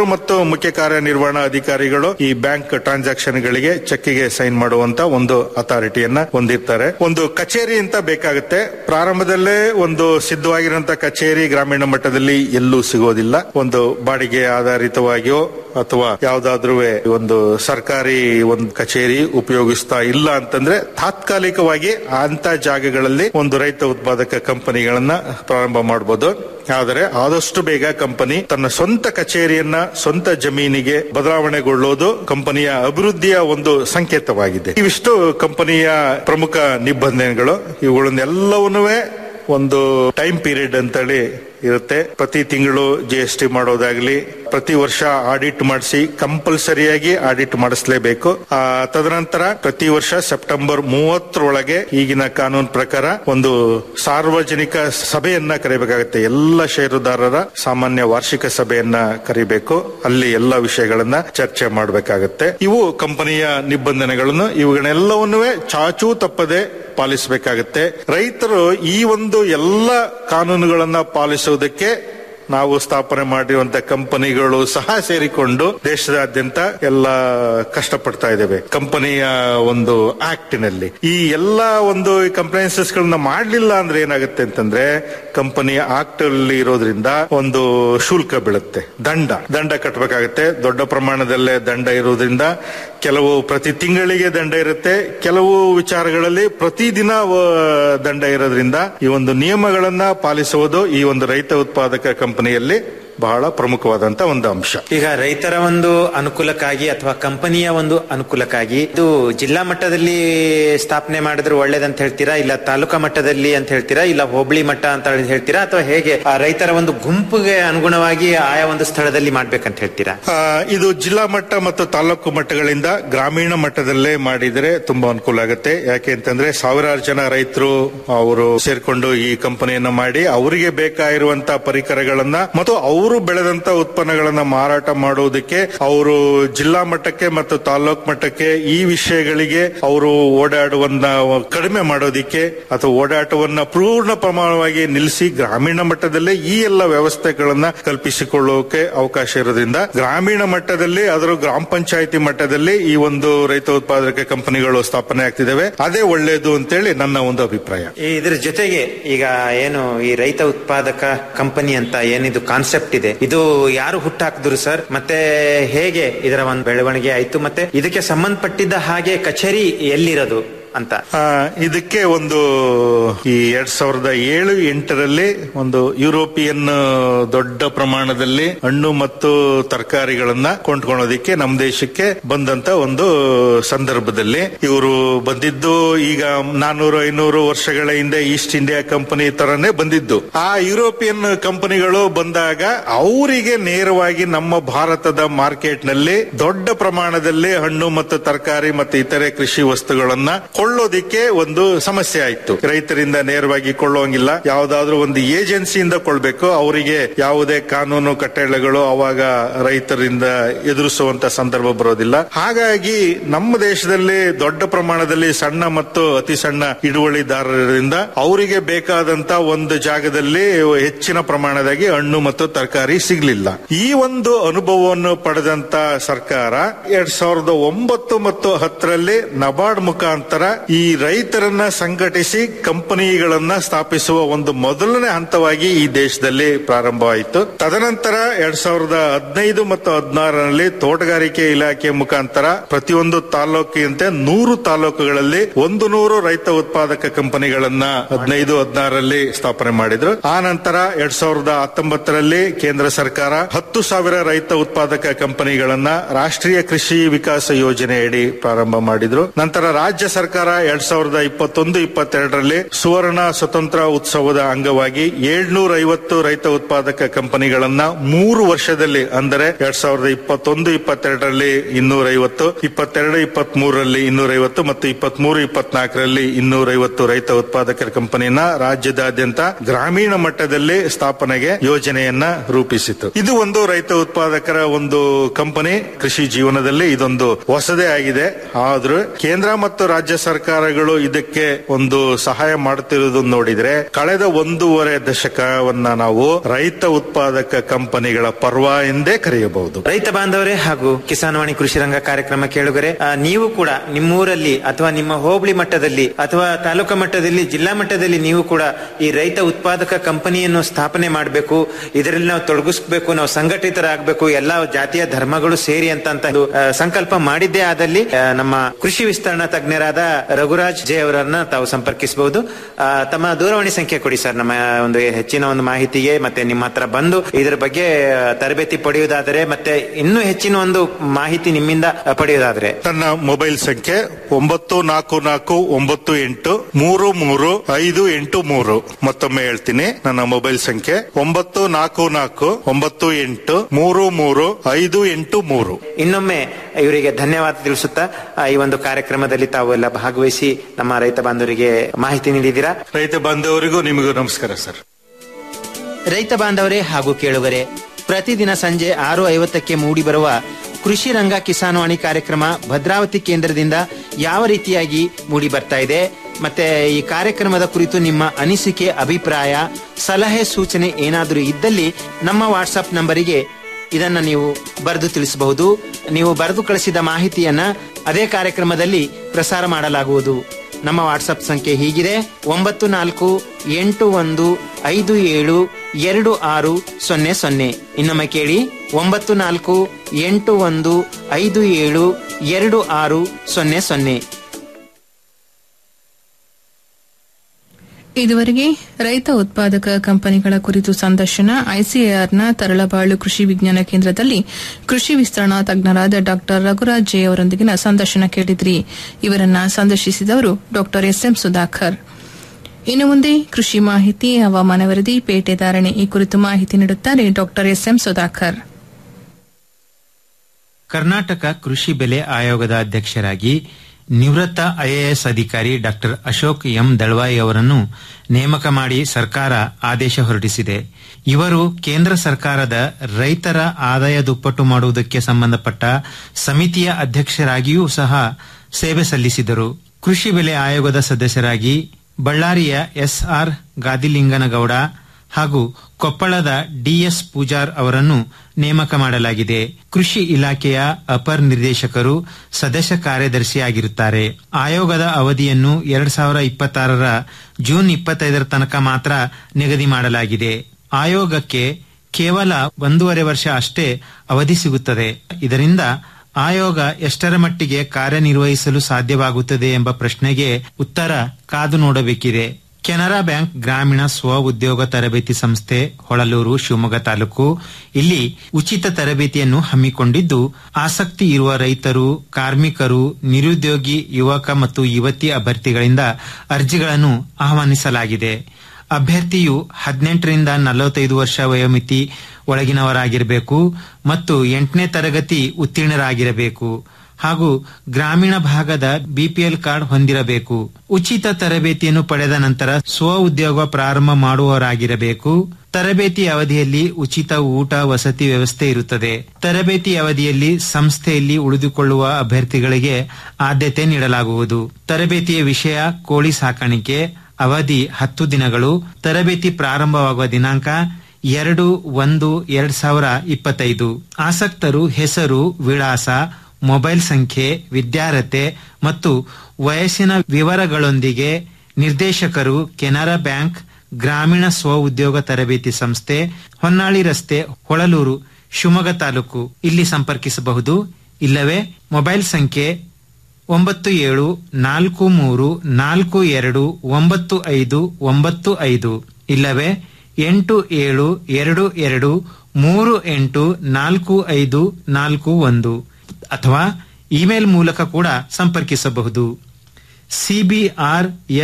ಮತ್ತು ಮುಖ್ಯ ಕಾರ್ಯನಿರ್ವಹಣಾ ಅಧಿಕಾರಿಗಳು ಈ ಬ್ಯಾಂಕ್ ಟ್ರಾನ್ಸಾಕ್ಷನ್ ಗಳಿಗೆ ಚೆಕ್ಗೆ ಸೈನ್ ಮಾಡುವಂತ ಒಂದು ಅಥಾರಿಟಿಯನ್ನ ಹೊಂದಿರ್ತಾರೆ ಒಂದು ಕಚೇರಿ ಅಂತ ಬೇಕಾಗುತ್ತೆ ಪ್ರಾರಂಭದಲ್ಲೇ ಒಂದು ಸಿದ್ಧವಾಗಿರುವಂತ ಕಚೇರಿ ಗ್ರಾಮೀಣ ಮಟ್ಟದಲ್ಲಿ ಎಲ್ಲೂ ಸಿಗೋದಿಲ್ಲ ಒಂದು ಬಾಡಿಗೆ ಆಧಾರಿತವಾಗಿಯೋ ಅಥವಾ ಯಾವ್ದಾದ್ರೂ ಒಂದು ಸರ್ಕಾರಿ ಒಂದು ಕಚೇರಿ ಉಪಯೋಗಿಸ್ತಾ ಇಲ್ಲ ಅಂತಂದ್ರೆ ತಾತ್ಕಾಲಿಕವಾಗಿ ಅಂತ ಜಾಗಗಳಲ್ಲಿ ಒಂದು ರೈತ ಉತ್ಪಾದಕ ಕಂಪನಿಗಳನ್ನ ಪ್ರಾರಂಭ ಮಾಡಬಹುದು ಆದರೆ ಆದಷ್ಟು ಬೇಗ ಕಂಪನಿ ತನ್ನ ಸ್ವಂತ ಕಚೇರಿಯನ್ನ ಸ್ವಂತ ಜಮೀನಿಗೆ ಬದಲಾವಣೆಗೊಳ್ಳೋದು ಕಂಪನಿಯ ಅಭಿವೃದ್ಧಿಯ ಒಂದು ಸಂಕೇತವಾಗಿದೆ ಇವಿಷ್ಟು ಕಂಪನಿಯ ಪ್ರಮುಖ ನಿಬಂಧನೆಗಳು ಇವುಗಳನ್ನೆಲ್ಲವನ್ನೂ ಒಂದು ಟೈಮ್ ಪೀರಿಯಡ್ ಅಂತೇಳಿ ಇರುತ್ತೆ ಪ್ರತಿ ತಿಂಗಳು ಜಿ ಎಸ್ ಟಿ ಮಾಡೋದಾಗ್ಲಿ ಪ್ರತಿ ವರ್ಷ ಆಡಿಟ್ ಮಾಡಿಸಿ ಕಂಪಲ್ಸರಿಯಾಗಿ ಆಡಿಟ್ ಮಾಡಿಸಲೇಬೇಕು ಆ, ತದನಂತರ ಪ್ರತಿ ವರ್ಷ ಸೆಪ್ಟೆಂಬರ್ ಮೂವತ್ತರೊಳಗೆ ಈಗಿನ ಕಾನೂನು ಪ್ರಕಾರ ಒಂದು ಸಾರ್ವಜನಿಕ ಸಭೆಯನ್ನ ಕರಿಬೇಕಾಗುತ್ತೆ ಎಲ್ಲ ಷೇರುದಾರರ ಸಾಮಾನ್ಯ ವಾರ್ಷಿಕ ಸಭೆಯನ್ನ ಕರಿಬೇಕು ಅಲ್ಲಿ ಎಲ್ಲ ವಿಷಯಗಳನ್ನ ಚರ್ಚೆ ಮಾಡಬೇಕಾಗತ್ತೆ ಇವು ಕಂಪನಿಯ ನಿಬಂಧನೆಗಳನ್ನು ಇವುಗಳನ್ನೆಲ್ಲವನ್ನೂ ಚಾಚೂ ತಪ್ಪದೆ ಪಾಲಿಸಬೇಕಾಗುತ್ತೆ ರೈತರು ಈ ಒಂದು ಎಲ್ಲ ಕಾನೂನುಗಳನ್ನ ಪಾಲಿಸುವುದಕ್ಕೆ ನಾವು ಸ್ಥಾಪನೆ ಮಾಡಿರುವಂತ ಕಂಪನಿಗಳು ಸಹ ಸೇರಿಕೊಂಡು ದೇಶದಾದ್ಯಂತ ಎಲ್ಲ ಕಷ್ಟಪಡ್ತಾ ಇದ್ದೇವೆ ಕಂಪನಿಯ ಒಂದು ಆಕ್ಟಿನಲ್ಲಿ ಈ ಎಲ್ಲ ಒಂದು ಕಂಪ್ಲೈನ್ಸಸ್ ಗಳನ್ನ ಮಾಡಲಿಲ್ಲ ಅಂದ್ರೆ ಏನಾಗುತ್ತೆ ಅಂತಂದ್ರೆ ಕಂಪನಿಯ ಆಕ್ಟ್ ಅಲ್ಲಿ ಇರೋದ್ರಿಂದ ಒಂದು ಶುಲ್ಕ ಬೀಳುತ್ತೆ ದಂಡ ದಂಡ ಕಟ್ಟಬೇಕಾಗುತ್ತೆ ದೊಡ್ಡ ಪ್ರಮಾಣದಲ್ಲೇ ದಂಡ ಇರೋದ್ರಿಂದ ಕೆಲವು ಪ್ರತಿ ತಿಂಗಳಿಗೆ ದಂಡ ಇರುತ್ತೆ ಕೆಲವು ವಿಚಾರಗಳಲ್ಲಿ ಪ್ರತಿದಿನ ಆ, ದಂಡ ಇರೋದ್ರಿಂದ ಈ ಒಂದು ನಿಯಮಗಳನ್ನ ಪಾಲಿಸುವುದು ಈ ಒಂದು ರೈತ ಉತ್ಪಾದಕ ಕಂಪನಿಯಲ್ಲಿ ಬಹಳ ಪ್ರಮುಖವಾದಂತ ಒಂದು ಅಂಶ ಈಗ ರೈತರ ಒಂದು ಅನುಕೂಲಕ್ಕಾಗಿ ಅಥವಾ ಕಂಪನಿಯ ಒಂದು ಅನುಕೂಲಕ್ಕಾಗಿ ಇದು ಜಿಲ್ಲಾ ಮಟ್ಟದಲ್ಲಿ ಸ್ಥಾಪನೆ ಮಾಡಿದ್ರೆ ಒಳ್ಳೇದಂತ ಹೇಳ್ತೀರಾ ಇಲ್ಲ ತಾಲೂಕಾ ಮಟ್ಟದಲ್ಲಿ ಅಂತ ಹೇಳ್ತೀರಾ ಇಲ್ಲ ಹೋಬಳಿ ಮಟ್ಟ ಅಂತ ಹೇಳ್ತೀರಾ ಅಥವಾ ಹೇಗೆ ಆ ರೈತರ ಒಂದು ಗುಂಪಿಗೆ ಅನುಗುಣವಾಗಿ ಆಯಾ ಒಂದು ಸ್ಥಳದಲ್ಲಿ ಮಾಡ್ಬೇಕಂತ ಹೇಳ್ತೀರಾ ಆ, ಇದು ಜಿಲ್ಲಾ ಮಟ್ಟ ಮತ್ತು ತಾಲೂಕು ಮಟ್ಟಗಳಿಂದ ಗ್ರಾಮೀಣ ಮಟ್ಟದಲ್ಲೇ ಮಾಡಿದರೆ ತುಂಬಾ ಅನುಕೂಲ ಆಗುತ್ತೆ ಯಾಕೆ ಅಂತಂದ್ರೆ ಸಾವಿರಾರು ಜನ ರೈತರು ಅವರು ಸೇರ್ಕೊಂಡು ಈ ಕಂಪನಿಯನ್ನ ಮಾಡಿ ಅವರಿಗೆ ಬೇಕಾಗಿರುವಂತ ಪರಿಕರಗಳನ್ನ ಮತ್ತು ಅವರು ಬೆಳೆದಂತ ಉತ್ಪನ್ನಗಳನ್ನ ಮಾರಾಟ ಮಾಡುವುದಕ್ಕೆ ಅವರು ಜಿಲ್ಲಾ ಮಟ್ಟಕ್ಕೆ ಮತ್ತು ತಾಲೂಕ್ ಮಟ್ಟಕ್ಕೆ ಈ ವಿಷಯಗಳಿಗೆ ಅವರು ಓಡಾಡುವನ್ನ ಕಡಿಮೆ ಮಾಡೋದಿಕ್ಕೆ ಅಥವಾ ಓಡಾಟವನ್ನ ಪೂರ್ಣ ಪ್ರಮಾಣವಾಗಿ ನಿಲ್ಲಿಸಿ ಗ್ರಾಮೀಣ ಮಟ್ಟದಲ್ಲೇ ಈ ಎಲ್ಲ ವ್ಯವಸ್ಥೆಗಳನ್ನ ಕಲ್ಪಿಸಿಕೊಳ್ಳೋಕೆ ಅವಕಾಶ ಇರೋದ್ರಿಂದ ಗ್ರಾಮೀಣ ಮಟ್ಟದಲ್ಲಿ ಅದರ ಗ್ರಾಮ ಪಂಚಾಯತಿ ಮಟ್ಟದಲ್ಲಿ ಈ ಒಂದು ರೈತ ಉತ್ಪಾದಕ ಕಂಪನಿಗಳು ಸ್ಥಾಪನೆ ಆಗ್ತಿದ್ದಾವೆ ಅದೇ ಒಳ್ಳೆಯದು ಅಂತೇಳಿ ನನ್ನ ಒಂದು ಅಭಿಪ್ರಾಯ ಈ ಇದ್ರ ಜೊತೆಗೆ ಈಗ ಏನು ಈ ರೈತ ಉತ್ಪಾದಕ ಕಂಪನಿ ಅಂತ ಏನಿದು ಕಾನ್ಸೆಪ್ಟ್ ಇದೆ ಇದು ಯಾರು ಹುಟ್ಟಾಕಿದ್ರು ಸರ್ ಮತ್ತೆ ಹೇಗೆ ಇದರ ಒಂದು ಬೆಳವಣಿಗೆ ಆಯ್ತು ಮತ್ತೆ ಇದಕ್ಕೆ ಸಂಬಂಧಪಟ್ಟಿದ್ದ ಹಾಗೆ ಕಚೇರಿ ಎಲ್ಲಿರೋದು ಅಂತ ಆ, ಇದಕ್ಕೆ ಒಂದು ಈ ಎರಡ್ ಸಾವಿರದ ಏಳು ಎಂಟರಲ್ಲಿ ಒಂದು ಯುರೋಪಿಯನ್ ದೊಡ್ಡ ಪ್ರಮಾಣದಲ್ಲಿ ಹಣ್ಣು ಮತ್ತು ತರಕಾರಿಗಳನ್ನ ಕೊಂಡ್ಕೊಳ್ಳೋದಿಕ್ಕೆ ನಮ್ಮ ದೇಶಕ್ಕೆ ಬಂದಂತ ಒಂದು ಸಂದರ್ಭದಲ್ಲಿ ಇವರು ಬಂದಿದ್ದು ಈಗ ನಾನೂರು ಐನೂರು ವರ್ಷಗಳ ಹಿಂದೆ ಈಸ್ಟ್ ಇಂಡಿಯಾ ಕಂಪನಿ ತರನೇ ಬಂದಿದ್ದು ಆ ಯುರೋಪಿಯನ್ ಕಂಪನಿಗಳು ಬಂದಾಗ ಅವರಿಗೆ ನೇರವಾಗಿ ನಮ್ಮ ಭಾರತದ ಮಾರ್ಕೆಟ್ ನಲ್ಲಿ ದೊಡ್ಡ ಪ್ರಮಾಣದಲ್ಲಿ ಹಣ್ಣು ಮತ್ತು ತರಕಾರಿ ಮತ್ತು ಇತರೆ ಕೃಷಿ ವಸ್ತುಗಳನ್ನ ಕೊಳ್ಳೋದಿಕ್ಕೆ ಒಂದು ಸಮಸ್ಯೆ ಆಯ್ತು ರೈತರಿಂದ ನೇರವಾಗಿ ಕೊಳ್ಳೋಂಗಿಲ್ಲ ಯಾವ್ದಾದ್ರು ಒಂದು ಏಜೆನ್ಸಿಯಿಂದ ಕೊಳ್ಬೇಕು ಅವರಿಗೆ ಯಾವುದೇ ಕಾನೂನು ಕಟ್ಟಳೆಗಳು ಅವಾಗ ರೈತರಿಂದ ಎದುರಿಸುವಂತ ಸಂದರ್ಭ ಬರೋದಿಲ್ಲ ಹಾಗಾಗಿ ನಮ್ಮ ದೇಶದಲ್ಲಿ ದೊಡ್ಡ ಪ್ರಮಾಣದಲ್ಲಿ ಸಣ್ಣ ಮತ್ತು ಅತಿ ಸಣ್ಣ ಹಿಡುವಳಿದಾರರಿಂದ ಅವರಿಗೆ ಬೇಕಾದಂತ ಒಂದು ಜಾಗದಲ್ಲಿ ಹೆಚ್ಚಿನ ಪ್ರಮಾಣದಾಗಿ ಹಣ್ಣು ಮತ್ತು ತರಕಾರಿ ಸಿಗ್ಲಿಲ್ಲ ಈ ಒಂದು ಅನುಭವವನ್ನು ಪಡೆದಂತ ಸರ್ಕಾರ ಎರಡ್ ಸಾವಿರದ ಒಂಬತ್ತು ಮತ್ತು ಹತ್ತರಲ್ಲಿ ನಬಾರ್ಡ್ ಮುಖಾಂತರ ಈ ರೈತರನ್ನ ಸಂಘಟಿಸಿ ಕಂಪನಿಗಳನ್ನ ಸ್ಥಾಪಿಸುವ ಒಂದು ಮೊದಲನೇ ಹಂತವಾಗಿ ಈ ದೇಶದಲ್ಲಿ ಪ್ರಾರಂಭವಾಯಿತು ತದನಂತರ ಎರಡ್ ಸಾವಿರದ ಹದಿನೈದು ಮತ್ತು ಹದಿನಾರರಲ್ಲಿ ತೋಟಗಾರಿಕೆ ಇಲಾಖೆ ಮುಖಾಂತರ ಪ್ರತಿಯೊಂದು ತಾಲೂಕಿನಂತೆ ನೂರು ತಾಲೂಕುಗಳಲ್ಲಿ ಒಂದು ನೂರು ರೈತ ಉತ್ಪಾದಕ ಕಂಪನಿಗಳನ್ನ ಹದಿನೈದು ಹದಿನಾರರಲ್ಲಿ ಸ್ಥಾಪನೆ ಮಾಡಿದ್ರು ಆ ನಂತರ ಎರಡ್ ಸಾವಿರದ ಹತ್ತೊಂಬತ್ತರಲ್ಲಿ ಕೇಂದ್ರ ಸರ್ಕಾರ ಹತ್ತು ಸಾವಿರ ರೈತ ಉತ್ಪಾದಕ ಕಂಪನಿಗಳನ್ನ ರಾಷ್ಟ್ರೀಯ ಕೃಷಿ ವಿಕಾಸ ಯೋಜನೆಯಡಿ ಪ್ರಾರಂಭ ಮಾಡಿದ್ರು ನಂತರ ರಾಜ್ಯ ಸರ್ಕಾರ ಎರಡ್ ಸಾವಿರದ ಇಪ್ಪತ್ತೊಂದು ಇಪ್ಪತ್ತೆರಡರಲ್ಲಿ ಸುವರ್ಣ ಸ್ವತಂತ್ರ ಉತ್ಸವದ ಅಂಗವಾಗಿ ಏಳ್ನೂರ ಐವತ್ತು ರೈತ ಉತ್ಪಾದಕ ಕಂಪನಿಗಳನ್ನ ಮೂರು ವರ್ಷದಲ್ಲಿ ಅಂದರೆ ಎರಡ್ ಸಾವಿರದ ಇಪ್ಪತ್ತೊಂದು ಇಪ್ಪತ್ತೆರಡರಲ್ಲಿ ಇನ್ನೂರ ಐವತ್ತು ಇಪ್ಪತ್ತೆರಡು ಇಪ್ಪತ್ತ್ ಮೂರರಲ್ಲಿ ಇನ್ನೂರ ಐವತ್ತು ಮತ್ತು ಇಪ್ಪತ್ಮೂರು ಇಪ್ಪತ್ನಾಲ್ಕರಲ್ಲಿ ಇನ್ನೂರ ಐವತ್ತು ರೈತ ಉತ್ಪಾದಕರ ಕಂಪನಿಯನ್ನ ರಾಜ್ಯದಾದ್ಯಂತ ಗ್ರಾಮೀಣ ಮಟ್ಟದಲ್ಲಿ ಸ್ಥಾಪನೆಗೆ ಯೋಜನೆಯನ್ನ ರೂಪಿಸಿತು ಇದು ಒಂದು ರೈತ ಉತ್ಪಾದಕರ ಒಂದು ಕಂಪನಿ ಕೃಷಿ ಜೀವನದಲ್ಲಿ ಇದೊಂದು ಹೊಸದೇ ಆಗಿದೆ ಆದ್ರೂ ಕೇಂದ್ರ ಮತ್ತು ರಾಜ್ಯ ಸರ್ಕಾರ ಸರ್ಕಾರಗಳು ಇದಕ್ಕೆ ಒಂದು ಸಹಾಯ ಮಾಡುತ್ತಿರುವುದು ನೋಡಿದ್ರೆ ಕಳೆದ ಒಂದೂವರೆ ದಶಕವನ್ನ ನಾವು ರೈತ ಉತ್ಪಾದಕ ಕಂಪನಿಗಳ ಪರ್ವ ಎಂದೇ ಕರೆಯಬಹುದು ರೈತ ಬಾಂಧವರೇ ಹಾಗೂ ಕಿಸಾನ್ವಾಣಿ ಕೃಷಿ ರಂಗ ಕಾರ್ಯಕ್ರಮ ಕೇಳುಗರೆ ಆ, ನೀವು ಕೂಡ ನಿಮ್ಮೂರಲ್ಲಿ ಅಥವಾ ನಿಮ್ಮ ಹೋಬಳಿ ಮಟ್ಟದಲ್ಲಿ ಅಥವಾ ತಾಲೂಕು ಮಟ್ಟದಲ್ಲಿ ಜಿಲ್ಲಾ ಮಟ್ಟದಲ್ಲಿ ನೀವು ಕೂಡ ಈ ರೈತ ಉತ್ಪಾದಕ ಕಂಪನಿಯನ್ನು ಸ್ಥಾಪನೆ ಮಾಡಬೇಕು ಇದರಲ್ಲಿ ನಾವು ತೊಡಗಿಸ್ಬೇಕು ನಾವು ಸಂಘಟಿತರಾಗಬೇಕು ಎಲ್ಲಾ ಜಾತಿಯ ಧರ್ಮಗಳು ಸೇರಿ ಅಂತ ಅಂತ ಒಂದು, ಆ, ಸಂಕಲ್ಪ ಮಾಡಿದ್ದೇ ಆದಲ್ಲಿ ಆ, ನಮ್ಮ ಕೃಷಿ ವಿಸ್ತರಣಾ ತಜ್ಞರಾದ ರಘುರಾಜ್ ಜೆ ಅವರನ್ನ ತಾವು ಸಂಪರ್ಕಿಸಬಹುದು ಆ, ತಮ್ಮ ದೂರವಾಣಿ ಸಂಖ್ಯೆ ಕೊಡಿ ಸರ್ ನಮ್ಮ ಒಂದು ಹೆಚ್ಚಿನ ಒಂದು ಮಾಹಿತಿಗೆ ಮತ್ತೆ ನಿಮ್ಮ ಹತ್ರ ಬಂದು ಇದರ ಬಗ್ಗೆ ಆ, ತರಬೇತಿ ಪಡೆಯುವುದಾದರೆ ಮತ್ತೆ ಇನ್ನೂ ಹೆಚ್ಚಿನ ಒಂದು ಮಾಹಿತಿ ನಿಮ್ಮಿಂದ ಆ, ಪಡೆಯುವುದಾದ್ರೆ ನನ್ನ ಮೊಬೈಲ್ ಸಂಖ್ಯೆ ಒಂಬತ್ತು ನಾಲ್ಕು ನಾಲ್ಕು ಒಂಬತ್ತು ಎಂಟು ಮೂರು ಮೂರು ಐದು ಎಂಟು ಮೂರು ಮತ್ತೊಮ್ಮೆ ಹೇಳ್ತೀನಿ ನನ್ನ ಮೊಬೈಲ್ ಸಂಖ್ಯೆ ಒಂಬತ್ತು ನಾಲ್ಕು ನಾಲ್ಕು ಒಂಬತ್ತು ಎಂಟು ಮೂರು ಮೂರು ಐದು ಎಂಟು ಮೂರು ಇನ್ನೊಮ್ಮೆ ಇವರಿಗೆ ಧನ್ಯವಾದ ತಿಳಿಸುತ್ತಾ ಆ, ಈ ಒಂದು ಕಾರ್ಯಕ್ರಮದಲ್ಲಿ ತಾವು ಎಲ್ಲ ಭಾಗವಹಿಸಿ ನಮ್ಮ ರೈತ ಬಾಂಧವರಿಗೆ ಮಾಹಿತಿ ನೀಡಿದ್ದೀರಾ ರೈತ ಬಾಂಧವರಿಗೂ ನಿಮಗೂ ನಮಸ್ಕಾರ ಸರ್ ರೈತ ಬಾಂಧವರೇ ಹಾಗೂ ಕೇಳುಗರೆ ಪ್ರತಿದಿನ ಸಂಜೆ ಆರು ಐವತ್ತಕ್ಕೆ ಮೂಡಿ ಬರುವ ಕೃಷಿ ರಂಗ ಕಿಸಾನ್ವಾಣಿ ಕಾರ್ಯಕ್ರಮ ಭದ್ರಾವತಿ ಕೇಂದ್ರದಿಂದ ಯಾವ ರೀತಿಯಾಗಿ ಮೂಡಿ ಬರ್ತಾ ಇದೆ ಮತ್ತೆ ಈ ಕಾರ್ಯಕ್ರಮದ ಕುರಿತು ನಿಮ್ಮ ಅನಿಸಿಕೆ ಅಭಿಪ್ರಾಯ ಸಲಹೆ ಸೂಚನೆ ಏನಾದರೂ ಇದ್ದಲ್ಲಿ ನಮ್ಮ ವಾಟ್ಸಪ್ ನಂಬರಿಗೆ ಇದನ್ನ ನೀವು ಬರೆದು ತಿಳಿಸಬಹುದು ನೀವು ಬರೆದು ಕಳಿಸಿದ ಮಾಹಿತಿಯನ್ನ ಅದೇ ಕಾರ್ಯಕ್ರಮದಲ್ಲಿ ಪ್ರಸಾರ ಮಾಡಲಾಗುವುದು ನಮ್ಮ ವಾಟ್ಸಪ್ ಸಂಖ್ಯೆ ಹೀಗಿದೆ ಒಂಬತ್ತು ನಾಲ್ಕು ಎಂಟು ಒಂದು ಐದು ಏಳು ಎರಡು ಆರು ಸೊನ್ನೆ ಸೊನ್ನೆ ಇನ್ನೊಮ್ಮೆ ಕೇಳಿ ಒಂಬತ್ತು ನಾಲ್ಕು ಎಂಟು ಒಂದು ಐದು ಏಳು ಎರಡು ಆರು ಸೊನ್ನೆ ಸೊನ್ನೆ ಇದುವರೆಗೆ ರೈತ ಉತ್ಪಾದಕ ಕಂಪನಿಗಳ ಕುರಿತು ಸಂದರ್ಶನ ಐಸಿಎಆರ್ನ ತರಳಬಾಳು ಕೃಷಿ ವಿಜ್ಞಾನ ಕೇಂದ್ರದಲ್ಲಿ ಕೃಷಿ ವಿಸ್ತರಣಾ ತಜ್ಞರಾದ ಡಾ ರಘುರಾಜ್ ಜೆ ಅವರೊಂದಿಗಿನ ಸಂದರ್ಶನ ಕೇಳಿದ್ರಿ ಇವರನ್ನ ಸಂದರ್ಶಿಸಿದವರು ಡಾ ಎಸ್ಎಂ ಸುಧಾಕರ್ ಇನ್ನು ಮುಂದೆ ಕೃಷಿ ಮಾಹಿತಿ ಹವಾಮಾನ ವರದಿ ಪೇಟೆ ಧಾರಣೆ ಈ ಕುರಿತು ಮಾಹಿತಿ ನೀಡುತ್ತಾರೆ ಡಾ ಎಸ್ಎಂ ಸುಧಾಕರ್ ಕರ್ನಾಟಕ ಕೃಷಿ ಬೆಲೆ ಆಯೋಗದ ಅಧ್ಯಕ್ಷರಾಗಿ ನಿವೃತ್ತ ಐಎಎಸ್ ಅಧಿಕಾರಿ ಡಾಕ್ಟರ್ ಅಶೋಕ್ ಎಂ ದಳ್ವಾಯಿ ಅವರನ್ನು ನೇಮಕ ಮಾಡಿ ಸರ್ಕಾರ ಆದೇಶ ಹೊರಡಿಸಿದೆ ಇವರು ಕೇಂದ್ರ ಸರ್ಕಾರದ ರೈತರ ಆದಾಯ ದುಪ್ಪಟ್ಟು ಮಾಡುವುದಕ್ಕೆ ಸಂಬಂಧಪಟ್ಟ ಸಮಿತಿಯ ಅಧ್ಯಕ್ಷರಾಗಿಯೂ ಸಹ ಸೇವೆ ಸಲ್ಲಿಸಿದರು ಕೃಷಿ ಬೆಲೆ ಆಯೋಗದ ಸದಸ್ಯರಾಗಿ ಬಳ್ಳಾರಿಯ ಎಸ್ಆರ್ ಗಾದಿಲಿಂಗನಗೌಡ ಹಾಗೂ ಕೊಪ್ಪಳದ ಡಿಎಸ್ ಪೂಜಾರ್ ಅವರನ್ನು ನೇಮಕ ಮಾಡಲಾಗಿದೆ ಕೃಷಿ ಇಲಾಖೆಯ ಅಪರ್ ನಿರ್ದೇಶಕರು ಸದಸ್ಯ ಕಾರ್ಯದರ್ಶಿಯಾಗಿರುತ್ತಾರೆ ಆಯೋಗದ ಅವಧಿಯನ್ನು ಎರಡ್ ಸಾವಿರ ಇಪ್ಪತ್ತಾರರ ಜೂನ್ ಇಪ್ಪತ್ತೈದರ ತನಕ ಮಾತ್ರ ನಿಗದಿ ಮಾಡಲಾಗಿದೆ ಆಯೋಗಕ್ಕೆ ಕೇವಲ ಒಂದೂವರೆ ವರ್ಷ ಅಷ್ಟೇ ಅವಧಿ ಸಿಗುತ್ತದೆ ಇದರಿಂದ ಆಯೋಗ ಎಷ್ಟರ ಮಟ್ಟಿಗೆ ಕಾರ್ಯನಿರ್ವಹಿಸಲು ಸಾಧ್ಯವಾಗುತ್ತದೆ ಎಂಬ ಪ್ರಶ್ನೆಗೆ ಉತ್ತರ ಕಾದು ನೋಡಬೇಕಿದೆ ಕೆನರಾ ಬ್ಯಾಂಕ್ ಗ್ರಾಮೀಣ ಸ್ವ ಉದ್ಯೋಗ ತರಬೇತಿ ಸಂಸ್ಥೆ ಹೊಳಲೂರು ಶಿವಮೊಗ್ಗ ತಾಲೂಕು ಇಲ್ಲಿ ಉಚಿತ ತರಬೇತಿಯನ್ನು ಹಮ್ಮಿಕೊಂಡಿದ್ದು ಆಸಕ್ತಿ ಇರುವ ರೈತರು ಕಾರ್ಮಿಕರು ನಿರುದ್ಯೋಗಿ ಯುವಕ ಮತ್ತು ಯುವತಿ ಅಭ್ಯರ್ಥಿಗಳಿಂದ ಅರ್ಜಿಗಳನ್ನು ಆಹ್ವಾನಿಸಲಾಗಿದೆ ಅಭ್ಯರ್ಥಿಯು ಹದಿನೆಂಟರಿಂದ ನಲವತ್ತೈದು ವರ್ಷ ವಯೋಮಿತಿ ಒಳಗಿನವರಾಗಿರಬೇಕು ಮತ್ತು ಎಂಟನೇ ತರಗತಿ ಉತ್ತೀರ್ಣರಾಗಿರಬೇಕು ಹಾಗೂ ಗ್ರಾಮೀಣ ಭಾಗದ ಬಿಪಿಎಲ್ ಕಾರ್ಡ್ ಹೊಂದಿರಬೇಕು ಉಚಿತ ತರಬೇತಿಯನ್ನು ಪಡೆದ ನಂತರ ಸ್ವ ಉದ್ಯೋಗ ಪ್ರಾರಂಭ ಮಾಡುವವರಾಗಿರಬೇಕು ತರಬೇತಿ ಅವಧಿಯಲ್ಲಿ ಉಚಿತ ಊಟ ವಸತಿ ವ್ಯವಸ್ಥೆ ಇರುತ್ತದೆ ತರಬೇತಿ ಅವಧಿಯಲ್ಲಿ ಸಂಸ್ಥೆಯಲ್ಲಿ ಉಳಿದುಕೊಳ್ಳುವ ಅಭ್ಯರ್ಥಿಗಳಿಗೆ ಆದ್ಯತೆ ನೀಡಲಾಗುವುದು ತರಬೇತಿಯ ವಿಷಯ ಕೋಳಿ ಸಾಕಾಣಿಕೆ ಅವಧಿ ಹತ್ತು ದಿನಗಳು ತರಬೇತಿ ಪ್ರಾರಂಭವಾಗುವ ದಿನಾಂಕ ಎರಡು ಒಂದು ಎರಡ್ ಸಾವಿರ ಇಪ್ಪತ್ತೈದು ಆಸಕ್ತರು ಹೆಸರು ವಿಳಾಸ ಮೊಬೈಲ್ ಸಂಖ್ಯೆ ವಿದ್ಯಾರ್ಹತೆ ಮತ್ತು ವಯಸ್ಸಿನ ವಿವರಗಳೊಂದಿಗೆ ನಿರ್ದೇಶಕರು ಕೆನರಾ ಬ್ಯಾಂಕ್ ಗ್ರಾಮೀಣ ಸ್ವ ಉದ್ಯೋಗ ತರಬೇತಿ ಸಂಸ್ಥೆ ಹೊನ್ನಾಳಿ ರಸ್ತೆ ಹೊಳಲೂರು ಶಿವಮೊಗ್ಗ ತಾಲೂಕು ಇಲ್ಲಿ ಸಂಪರ್ಕಿಸಬಹುದು ಇಲ್ಲವೇ ಮೊಬೈಲ್ ಸಂಖ್ಯೆ ಒಂಬತ್ತು ಏಳು ನಾಲ್ಕು ಮೂರು ನಾಲ್ಕು ಎರಡು ಒಂಬತ್ತು ಐದು ಒಂಬತ್ತು ಐದು ಇಲ್ಲವೇ ಎಂಟು ಏಳು ಎರಡು ಎರಡು ಮೂರು ಎಂಟು ನಾಲ್ಕು ಐದು ನಾಲ್ಕು ಒಂದು ಅಥವಾ ಇಮೇಲ್ ಮೂಲಕ ಕೂಡ ಸಂಪರ್ಕಿಸಬಹುದು CBR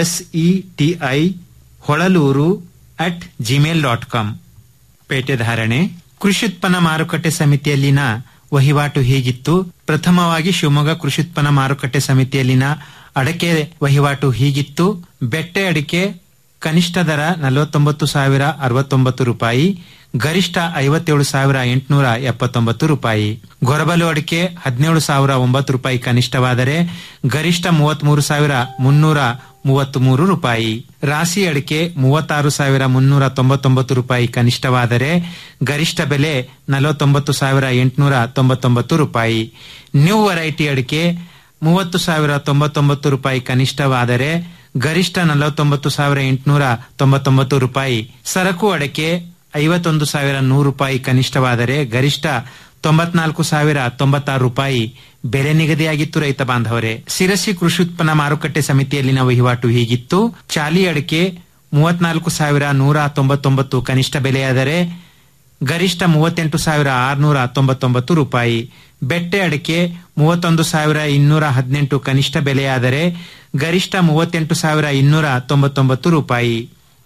SETI Holalur at Gmail dot com ಪೇಟೆ ಧಾರಣೆ ಕೃಷಿ ಉತ್ಪನ್ನ ಮಾರುಕಟ್ಟೆ ಸಮಿತಿಯಲ್ಲಿನ ವಹಿವಾಟು ಹೀಗಿತ್ತು ಪ್ರಥಮವಾಗಿ ಶಿವಮೊಗ್ಗ ಕೃಷಿ ಉತ್ಪನ್ನ ಮಾರುಕಟ್ಟೆ ಸಮಿತಿಯಲ್ಲಿನ ಅಡಕೆ ವಹಿವಾಟು ಹೀಗಿತ್ತು ಬೆಟ್ಟೆ ಅಡಿಕೆ ಕನಿಷ್ಠ ದರ ನಲವತ್ತೊಂಬತ್ತು ಸಾವಿರ ಅರವತ್ತೊಂಬತ್ತು ರೂಪಾಯಿ ಗರಿಷ್ಠ ಐವತ್ತೇಳು ಸಾವಿರ ಎಂಟುನೂರ ಎಪ್ಪತ್ತೊಂಬತ್ತು ರೂಪಾಯಿ ಗೊರಬಲು ಅಡಿಕೆ ಹದಿನೇಳು ಸಾವಿರ ಒಂಬತ್ತು ರೂಪಾಯಿ ಕನಿಷ್ಠವಾದರೆ ಗರಿಷ್ಠ ಮೂವತ್ಮೂರು ಸಾವಿರ ಮುನ್ನೂರ ಮೂವತ್ಮೂರು ರೂಪಾಯಿ ರಾಶಿ ಅಡಿಕೆ ಮೂವತ್ತಾರು ಸಾವಿರ ಮುನ್ನೂರ ತೊಂಬತ್ತೊಂಬತ್ತು ರೂಪಾಯಿ ಕನಿಷ್ಠವಾದರೆ ಗರಿಷ್ಠ ಬೆಲೆ ನಲವತ್ತೊಂಬತ್ತು ಸಾವಿರ ಎಂಟುನೂರ ತೊಂಬತ್ತೊಂಬತ್ತು ರೂಪಾಯಿ ನ್ಯೂ ವೆರೈಟಿ ಅಡಿಕೆ ಮೂವತ್ತು ಸಾವಿರ ತೊಂಬತ್ತೊಂಬತ್ತು ರೂಪಾಯಿ ಕನಿಷ್ಠವಾದರೆ ಗರಿಷ್ಠ ನಲವತ್ತೊಂಬತ್ತು ಸಾವಿರ ಎಂಟುನೂರ ತೊಂಬತ್ತೊಂಬತ್ತು ರೂಪಾಯಿ ಸರಕು ಅಡಕೆ ಐವತ್ತೊಂದು ಸಾವಿರ ನೂರು ರೂಪಾಯಿ ಕನಿಷ್ಠವಾದರೆ ಗರಿಷ್ಠ ತೊಂಬತ್ನಾಲ್ಕು ಸಾವಿರ ತೊಂಬತ್ತಾರು ರೂಪಾಯಿ ಬೆಲೆ ನಿಗದಿಯಾಗಿತ್ತು ರೈತ ಬಾಂಧವರೇ ಸಿರಸಿ ಕೃಷಿ ಉತ್ಪನ್ನ ಮಾರುಕಟ್ಟೆ ಸಮಿತಿಯಲ್ಲಿನ ವಹಿವಾಟು ಹೀಗಿತ್ತು ಚಾಲಿ ಅಡಿಕೆ ಮೂವತ್ನಾಲ್ಕು ಸಾವಿರ ನೂರ ತೊಂಬತ್ತೊಂಬತ್ತು ಕನಿಷ್ಠ ಬೆಲೆಯಾದರೆ ಗರಿಷ್ಠ ಮೂವತ್ತೆಂಟು ಸಾವಿರ ಆರುನೂರ ತೊಂಬತ್ತೊಂಬತ್ತು ರೂಪಾಯಿ ಬೆಟ್ಟೆ ಅಡಿಕೆ ಮೂವತ್ತೊಂದು ಸಾವಿರ ಇನ್ನೂರ ಹದಿನೆಂಟು ಕನಿಷ್ಠ ಬೆಲೆಯಾದರೆ ಗರಿಷ್ಠ ಮೂವತ್ತೆಂಟು ಸಾವಿರ ಇನ್ನೂರ ತೊಂಬತ್ತೊಂಬತ್ತು ರೂಪಾಯಿ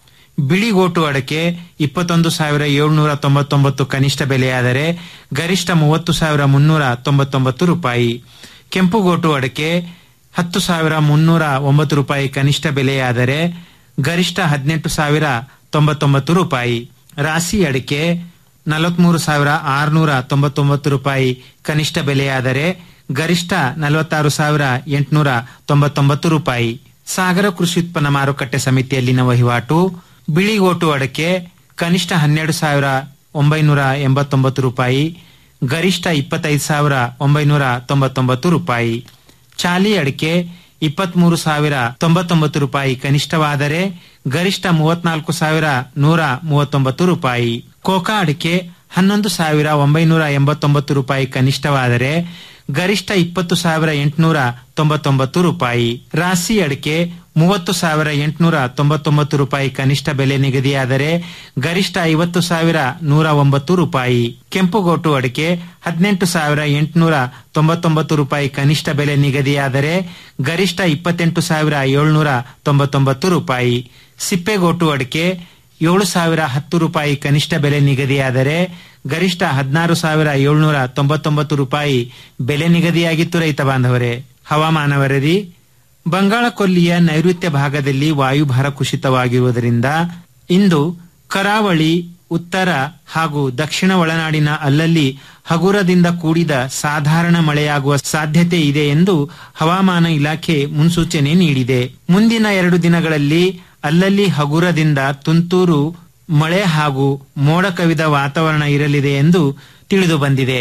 ಬಿಳಿಗೋಟು ಅಡಕೆ ಇಪ್ಪತ್ತೊಂದು ಸಾವಿರ ಏಳ್ನೂರ ತೊಂಬತ್ತೊಂಬತ್ತು ಕನಿಷ್ಠ ಬೆಲೆಯಾದರೆ ಗರಿಷ್ಠ ಮೂವತ್ತು ಸಾವಿರ ಮುನ್ನೂರ ತೊಂಬತ್ತೊಂಬತ್ತು ರೂಪಾಯಿ ಕೆಂಪುಗೋಟು ಅಡಕೆ ಹತ್ತು ಸಾವಿರ ಮುನ್ನೂರ ಒಂಬತ್ತು ರೂಪಾಯಿ ಕನಿಷ್ಠ ಬೆಲೆಯಾದರೆ ಗರಿಷ್ಠ ಹದಿನೆಂಟು ಸಾವಿರ ತೊಂಬತ್ತೊಂಬತ್ತು ರೂಪಾಯಿ ರಾಶಿ ಅಡಿಕೆ ನಲವತ್ಮೂರು ಸಾವಿರ ಆರುನೂರ ತೊಂಬತ್ತೊಂಬತ್ತು ರೂಪಾಯಿ ಕನಿಷ್ಠ ಬೆಲೆಯಾದರೆ ಗರಿಷ್ಠ ನಲವತ್ತಾರು ಸಾವಿರ ಎಂಟುನೂರ ತೊಂಬತ್ತೊಂಬತ್ತು ರೂಪಾಯಿ ಸಾಗರ ಕೃಷಿ ಉತ್ಪನ್ನ ಮಾರುಕಟ್ಟೆ ಸಮಿತಿಯಲ್ಲಿನ ವಹಿವಾಟು ಬಿಳಿಗೋಟು ಅಡಕೆ ಕನಿಷ್ಠ ಹನ್ನೆರಡು ಸಾವಿರ ಒಂಬೈನೂರ ಎಂಬತ್ತೊಂಬತ್ತು ರೂಪಾಯಿ ಗರಿಷ್ಠ ಇಪ್ಪತ್ತೈದು ಸಾವಿರ ಒಂಬೈನೂರ ತೊಂಬತ್ತೊಂಬತ್ತು ರೂಪಾಯಿ ಚಾಲಿ ಅಡಿಕೆ ಇಪ್ಪತ್ಮೂರು ಸಾವಿರ ತೊಂಬತ್ತೊಂಬತ್ತು ರೂಪಾಯಿ ಕನಿಷ್ಠವಾದರೆ ಗರಿಷ್ಠ ಮೂವತ್ನಾಲ್ಕು ಸಾವಿರ ನೂರ ಮೂವತ್ತೊಂಬತ್ತು ರೂಪಾಯಿ ಕೋಕಾ ಅಡಿಕೆ ಹನ್ನೊಂದು ಸಾವಿರ ಒಂಬೈನೂರ ಎಂಬತ್ತೊಂಬತ್ತು ರೂಪಾಯಿ ಕನಿಷ್ಠವಾದರೆ ಗರಿಷ್ಠ ಇಪ್ಪತ್ತು ಸಾವಿರ ಎಂಟುನೂರ ತೊಂಬತ್ತೊಂಬತ್ತು ರೂಪಾಯಿ ರಾಶಿ ಅಡಿಕೆ ಮೂವತ್ತು ಸಾವಿರ ಎಂಟುನೂರ ತೊಂಬತ್ತೊಂಬತ್ತು ರೂಪಾಯಿ ಕನಿಷ್ಠ ಬೆಲೆ ನಿಗದಿಯಾದರೆ ಗರಿಷ್ಠ ಐವತ್ತು ಸಾವಿರ ನೂರ ಒಂಬತ್ತು ರೂಪಾಯಿ ಕೆಂಪುಗೋಟು ಅಡಿಕೆ ಹದಿನೆಂಟು ಸಾವಿರ ಎಂಟುನೂರ ತೊಂಬತ್ತೊಂಬತ್ತು ರೂಪಾಯಿ ಕನಿಷ್ಠ ಬೆಲೆ ನಿಗದಿಯಾದರೆ ಗರಿಷ್ಠ ಇಪ್ಪತ್ತೆಂಟು ಸಾವಿರ ಏಳ್ನೂರ ತೊಂಬತ್ತೊಂಬತ್ತು ರೂಪಾಯಿ ಸಿಪ್ಪೆಗೋಟು ಅಡಿಕೆ ಏಳು ಸಾವಿರ ಹತ್ತು ರೂಪಾಯಿ ಕನಿಷ್ಠ ಬೆಲೆ ನಿಗದಿಯಾದರೆ ಗರಿಷ್ಠ ಹದಿನಾರು ಸಾವಿರ ಏಳ್ನೂರ ತೊಂಬತ್ತೊಂಬತ್ತು ರೂಪಾಯಿ ಬೆಲೆ ನಿಗದಿಯಾಗಿತ್ತು ರೈತ ಬಾಂಧವರೇ ಹವಾಮಾನ ವರದಿ ಬಂಗಾಳ ಕೊಲ್ಲಿಯ ನೈಋತ್ಯ ಭಾಗದಲ್ಲಿ ವಾಯುಭಾರ ಕುಸಿತವಾಗಿರುವುದರಿಂದ ಇಂದು ಕರಾವಳಿ ಉತ್ತರ ಹಾಗೂ ದಕ್ಷಿಣ ಒಳನಾಡಿನ ಅಲ್ಲಲ್ಲಿ ಹಗುರದಿಂದ ಕೂಡಿದ ಸಾಧಾರಣ ಮಳೆಯಾಗುವ ಸಾಧ್ಯತೆ ಇದೆ ಎಂದು ಹವಾಮಾನ ಇಲಾಖೆ ಮುನ್ಸೂಚನೆ ನೀಡಿದೆ ಮುಂದಿನ ಎರಡು ದಿನಗಳಲ್ಲಿ ಅಲ್ಲಲ್ಲಿ ಹಗುರದಿಂದ ತುಂತುರು ಮಳೆ ಹಾಗೂ ಮೋಡ ಕವಿದ ವಾತಾವರಣ ಇರಲಿದೆ ಎಂದು ತಿಳಿದು ಬಂದಿದೆ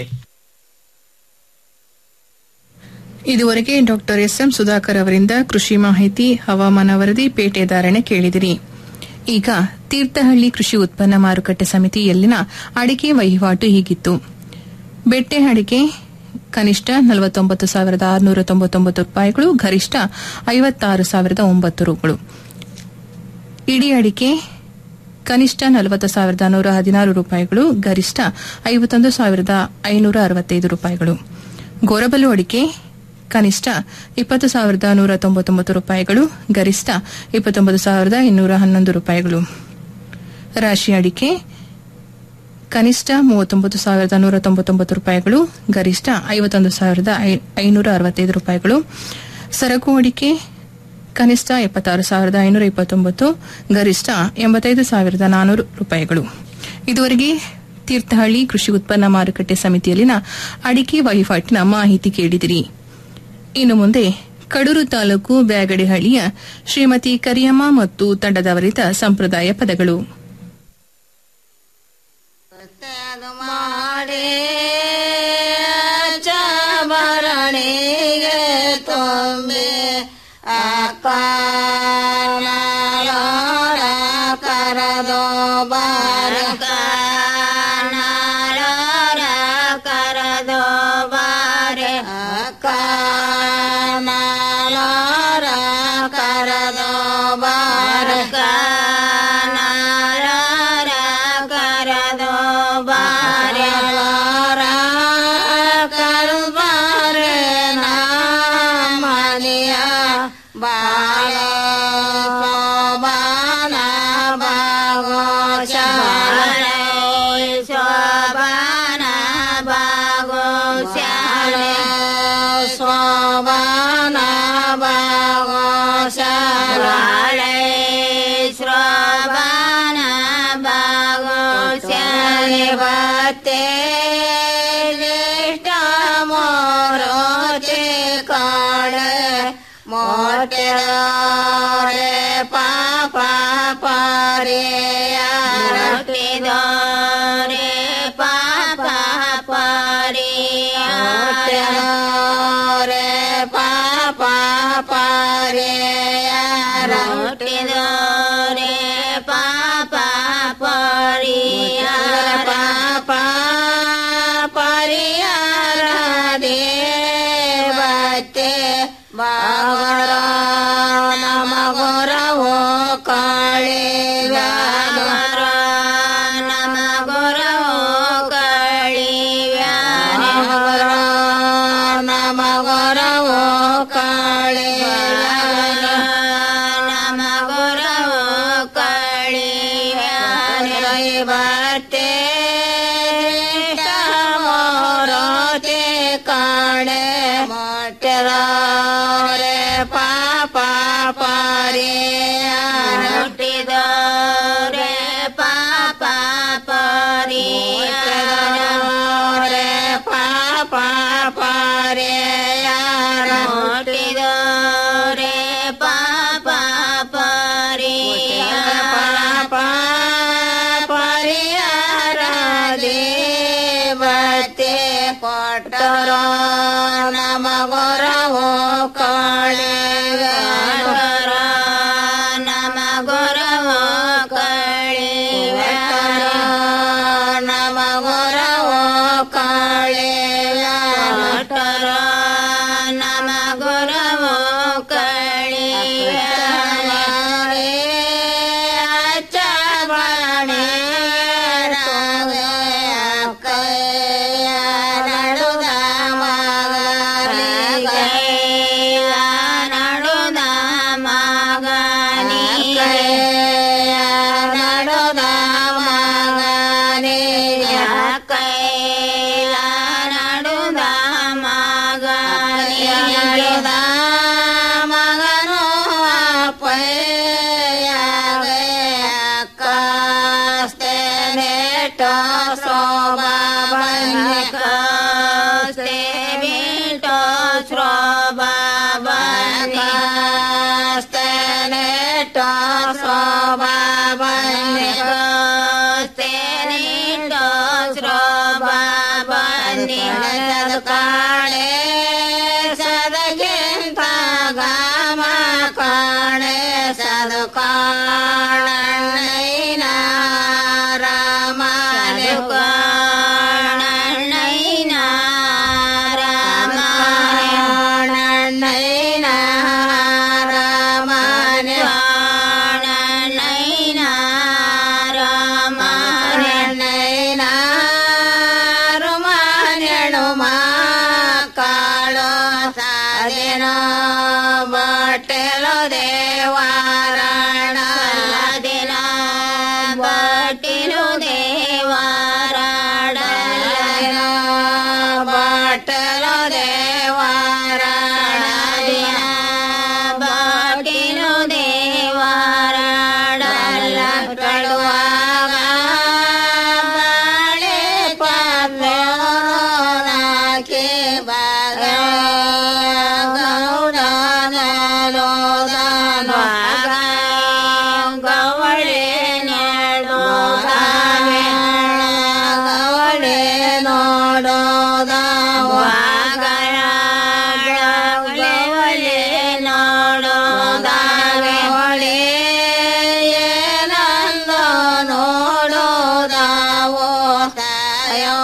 ಇದುವರೆಗೆ ಡಾಕ್ಟರ್ ಎಸ್ ಎಂ ಸುಧಾಕರ್ ಅವರಿಂದ ಕೃಷಿ ಮಾಹಿತಿ ಹವಾಮಾನ ವರದಿ ಪೇಟೆ ಧಾರಣೆ ಕೇಳಿದಿರಿ ಈಗ ತೀರ್ಥಹಳ್ಳಿ ಕೃಷಿ ಉತ್ಪನ್ನ ಮಾರುಕಟ್ಟೆ ಸಮಿತಿಯಲ್ಲಿನ ಅಡಿಕೆ ವಹಿವಾಟು ಹೀಗಿತ್ತು ಬೆಟ್ಟೆ ಅಡಿಕೆ ಕನಿಷ್ಠ ನಲವತ್ತೊಂಬತ್ತು ಸಾವಿರದ ಆರುನೂರ ತೊಂಬತ್ತೊಂಬತ್ತು ರೂಪಾಯಿಗಳು ಗರಿಷ್ಠ ಐವತ್ತಾರು ಸಾವಿರದ ಒಂಬತ್ತು ರೂಗಳು ಇಡೀ ಅಡಿಕೆ ಕನಿಷ್ಠ ನಲವತ್ತು ಸಾವಿರದ ನೂರ ಹದಿನಾರು ರೂಪಾಯಿಗಳು ಗರಿಷ್ಠ ಐವತ್ತೊಂದು ಸಾವಿರದ ಐನೂರ ಅರವತ್ತೈದು ರೂಪಾಯಿಗಳು ಗೋರಬಲು ಅಡಿಕೆ ಕನಿಷ್ಠ ಇಪ್ಪತ್ತು ಸಾವಿರದ ನೂರ ತೊಂಬತ್ತೊಂಬತ್ತು ರೂಪಾಯಿಗಳು ಗರಿಷ್ಠ ಇಪ್ಪತ್ತೊಂಬತ್ತು ಸಾವಿರದ ಇನ್ನೂರ ಹನ್ನೊಂದು ರೂಪಾಯಿಗಳು ರಾಶಿ ಅಡಿಕೆ ಕನಿಷ್ಠ ಮೂವತ್ತೊಂಬತ್ತು ಸಾವಿರದ ನೂರ ತೊಂಬತ್ತೊಂಬತ್ತು ರೂಪಾಯಿಗಳು ಗರಿಷ್ಠ ಐವತ್ತೊಂದು ಸಾವಿರದ ಐನೂರ ಅರವತ್ತೈದು ರೂಪಾಯಿಗಳು ಸರಕು ಅಡಿಕೆ ಕನಿಷ್ಠ ಎಪ್ಪತ್ತಾರು ಸಾವಿರದ ಐನೂರ ಇಪ್ಪತ್ತೊಂಬತ್ತು ಗರಿಷ್ಠ ಎಂಬತ್ತೈದು ಸಾವಿರದ ನಾನೂರು ರೂಪಾಯಿಗಳು ಇದುವರೆಗೆ ತೀರ್ಥಹಳ್ಳಿ ಕೃಷಿ ಉತ್ಪನ್ನ ಮಾರುಕಟ್ಟೆ ಸಮಿತಿಯಲ್ಲಿನ ಅಡಿಕೆ ವಹಿವಾಟಿನ ಮಾಹಿತಿ ಕೇಳಿದಿರಿ ಇನ್ನು ಮುಂದೆ ಕಡೂರು ತಾಲೂಕು ಬ್ಯಾಗಡಿಹಳ್ಳಿಯ ಶ್ರೀಮತಿ ಕರಿಯಮ್ಮ ಮತ್ತು ತಂಡದವರಿದ್ದ ಸಂಪ್ರದಾಯ ಪದಗಳು ಮಾಡಿ ಚಮರಣಿಗೆ ತುಂಬಿ ಅಕ್ಕನಾಳೋರ ಕರದೋ ಬಾರ ಕನಾಳೋರ ಕರದೋ ಬಾರೆ ಅಕ್ಕನಾಳೋರ ಕರದೋ ಬಾರ ಕನಾಳೋರ ಕರದೋ ಬಾರೆಳೋರ ಕರು ಬಾರೆ ಮನೆಯ ಬಾಳ ಬಾನ ಬಾಗೋ ಚ ಪಾರಿಯ ರೊಟ್ಟಿದೋರೆ ಪಾಪ ಪಾರಿಯ ರೊಟ್ಟಿದೋರೆ ಪಾಪ ಪಾರಿಯ ರೊಟ್ಟಿದೋರೆ ಪಾಪ ಪಾರಿಯ ಪಾಪ ಪರಿಯಾರ ದೇವತೆ ಬಾಗರ ನಮ ಗೊರವೋ ಕಾಳೆ ವ್ಯಾಗರ ನಮ ಗೊರವೋ ಕಾಳಿ ವ್ಯಾಗರ ನಮ ಗೊರವೋ ಕಾಳೆ ನಮ ಗೊರವೋ ಕಾಳಿ ವ್ಯಾಗರತೆ ಮೋರತೆ ಕಾಣೆ ಮೊಟ್ಟೆರೆ ಪಾಪ ಪಾರಿ ಹುಟ್ಟಿದೋರೆ ಪಾಪ ಪಾರಿ ರೇ ಪಾಪ ಪಾರಿ ಹುಟ್ಟಿದೋರೆ ಪಾಪ ಪಾರಿ ಪಾಪ ಪರಿಯಾರ ದೇವತೆ ಕೊಟ್ಟರ ನಮ ಗೊರವೋ ಕಾಳೆ ಕೊಟ್ಟರ ನಮ ಗೊರವೋ ಕಾಳೆ ನಮ ಗೊರವೋ ಕಾಳೆ ಕೊಟ್ಟರ ನಮ ಗೊರವೋ ಕಾಳೆ ಚಬಣೆ ಕೈಯ ನಡುದ ಮಗನಿ ಕೈಯ ನಡುದ ಮಗನಿ ಕೈಯ ನಡುದ ಮಗನಿ ಕೈಯ ನಡುದ ಮಗನಿ ನಡುದ ಮಗನು ಅಪ್ಪಯ್ಯ ಶೋಭಾ ಬನ್ನಿಕಸ್ತೆ ಬಿಟೋ ಶ್ರೋಭಾ ಬನ್ನಿಕಸ್ತೆ ನೆಟೋ ಶೋಭಾ ಬನ್ನಿಕಸ್ತೆ ನೆಟೋ ಶ್ರೋಭಾ ಬನ್ನಿಕದ ಕಾಣೆ ಸದಗಿಂತ ಗಾಮ ಕಾಣೆ ಸದ ಕಾಣೈನ ರಾಮನ ಕಾಣೈನ ರಾಮನೈನ ರಾಮನ ಕಾಣೈನ ರಾಮನೈನ ರುಮಾನೆಣು ಮಾ ಕಾಳೋ ಸಾಧಿನ ಬಟ್ಟೆಲೋ ದೇವಾರಣ ದಿನ ಬಟ್ಟಿಲು ದೇವಾರಣ ಬಟ್ಟಲು ದೇವಾರಣ ದಿನ ಬಟ್ಟಿಲು ದೇವಾರಣ ಕಡುವಾಗ ಬಾಳೆ ಪಾತ್ರೋನಾಕಿ ಬಾಗ ಗವಳೆ ನೋಡೋದಾವೆ ಗವಳೆ ನೋಡೋದಾವಾಗರ ಗವಳೆ ನೋಡೋದಾವೆ ಹೊಳೆ ಏನಂದ ನೋಡೋದಾವೋ ತಾಯೋ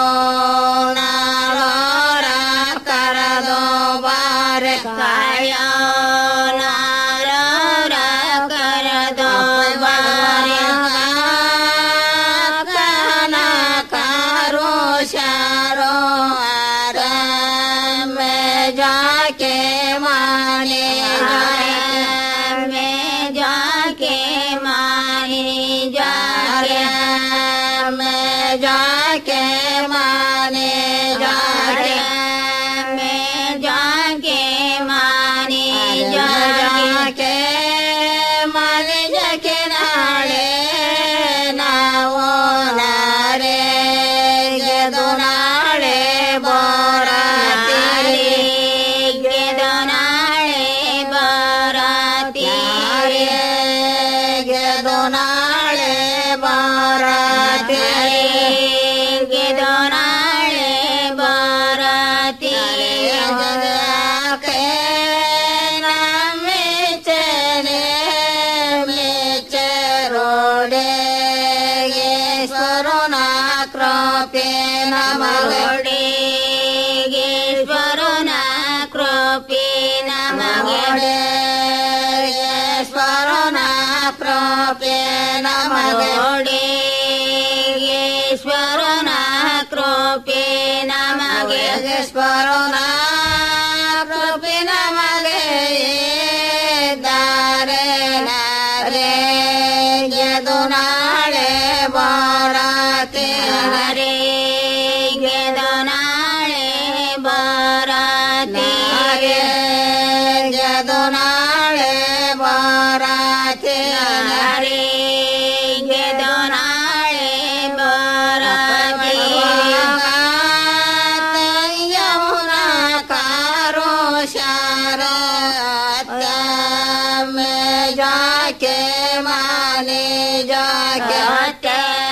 ನಾಳೋರ ಕರದೋ ಬಾರೆ ಕಾಯೋ ನಾಳೋರ ಕರದೋ ಬಾರೆ ಕನ ಕಾರೋ ಶಾರೋ ಆರ ಮೇ ಜಾಕೆ ಮಾನೆ ಮೇ ಜಾಕೆ ಮಾನೆ ಜಾಕೆ ಮೇ ಜಾಕೆ ಮಾನೆ ಜಾಕೆ ಮೇ ಜಾಕೆ ಮಾನೆ ಜಾಕೆ ಮಾನೆ ಜಾಕೆ ನಾಳೆ ನಾವು ನಾರೆ ಗೆದು ನಾಳೆ ಬೋರಾತಿ ಗೆದು ನಾಳೆ ಬೋರಾತಿ ಗೆದು ನಾಳೆ ನಾಳೆ ಬಾರತಿ ಗೆದು ನಾಳೆ ಬಾರತಿ ಜಗಕ್ಕೆ ನಮ್ಮೆಚ್ಚನೆ ಮೆಚ್ಚರೋಡೆ ಸ್ವರುಣ ಕೃಪೆ ನಮಗಡೆ ಸ್ವರುಣ ಕೃಪೆ ನಮಗಡೆ ಸ್ವರುಣ ಕೃಪೆ ನಮಗಡೆ ಸ್ವರುಣ ಕೃಪೆ ನಮಗೆ ಸ್ವರುಣ ಕೃಪೆ ನಮಗೆ ದಾರೆ ನಾರೆ ಗೆದು ನಾಳೆ ಬಾರತೆ ಹರೇ ಗೆದು ನಾಳೆ ಬಾರತೆ ಗೆದು ನಾಳೆ ಬಾರತೆ ಹರೇ ಗೆದು ನಾಳೆ ಬಾರತೆ ಯಮುನಾ ಕಾರೋ ಶಾರತ में जाके माने जाके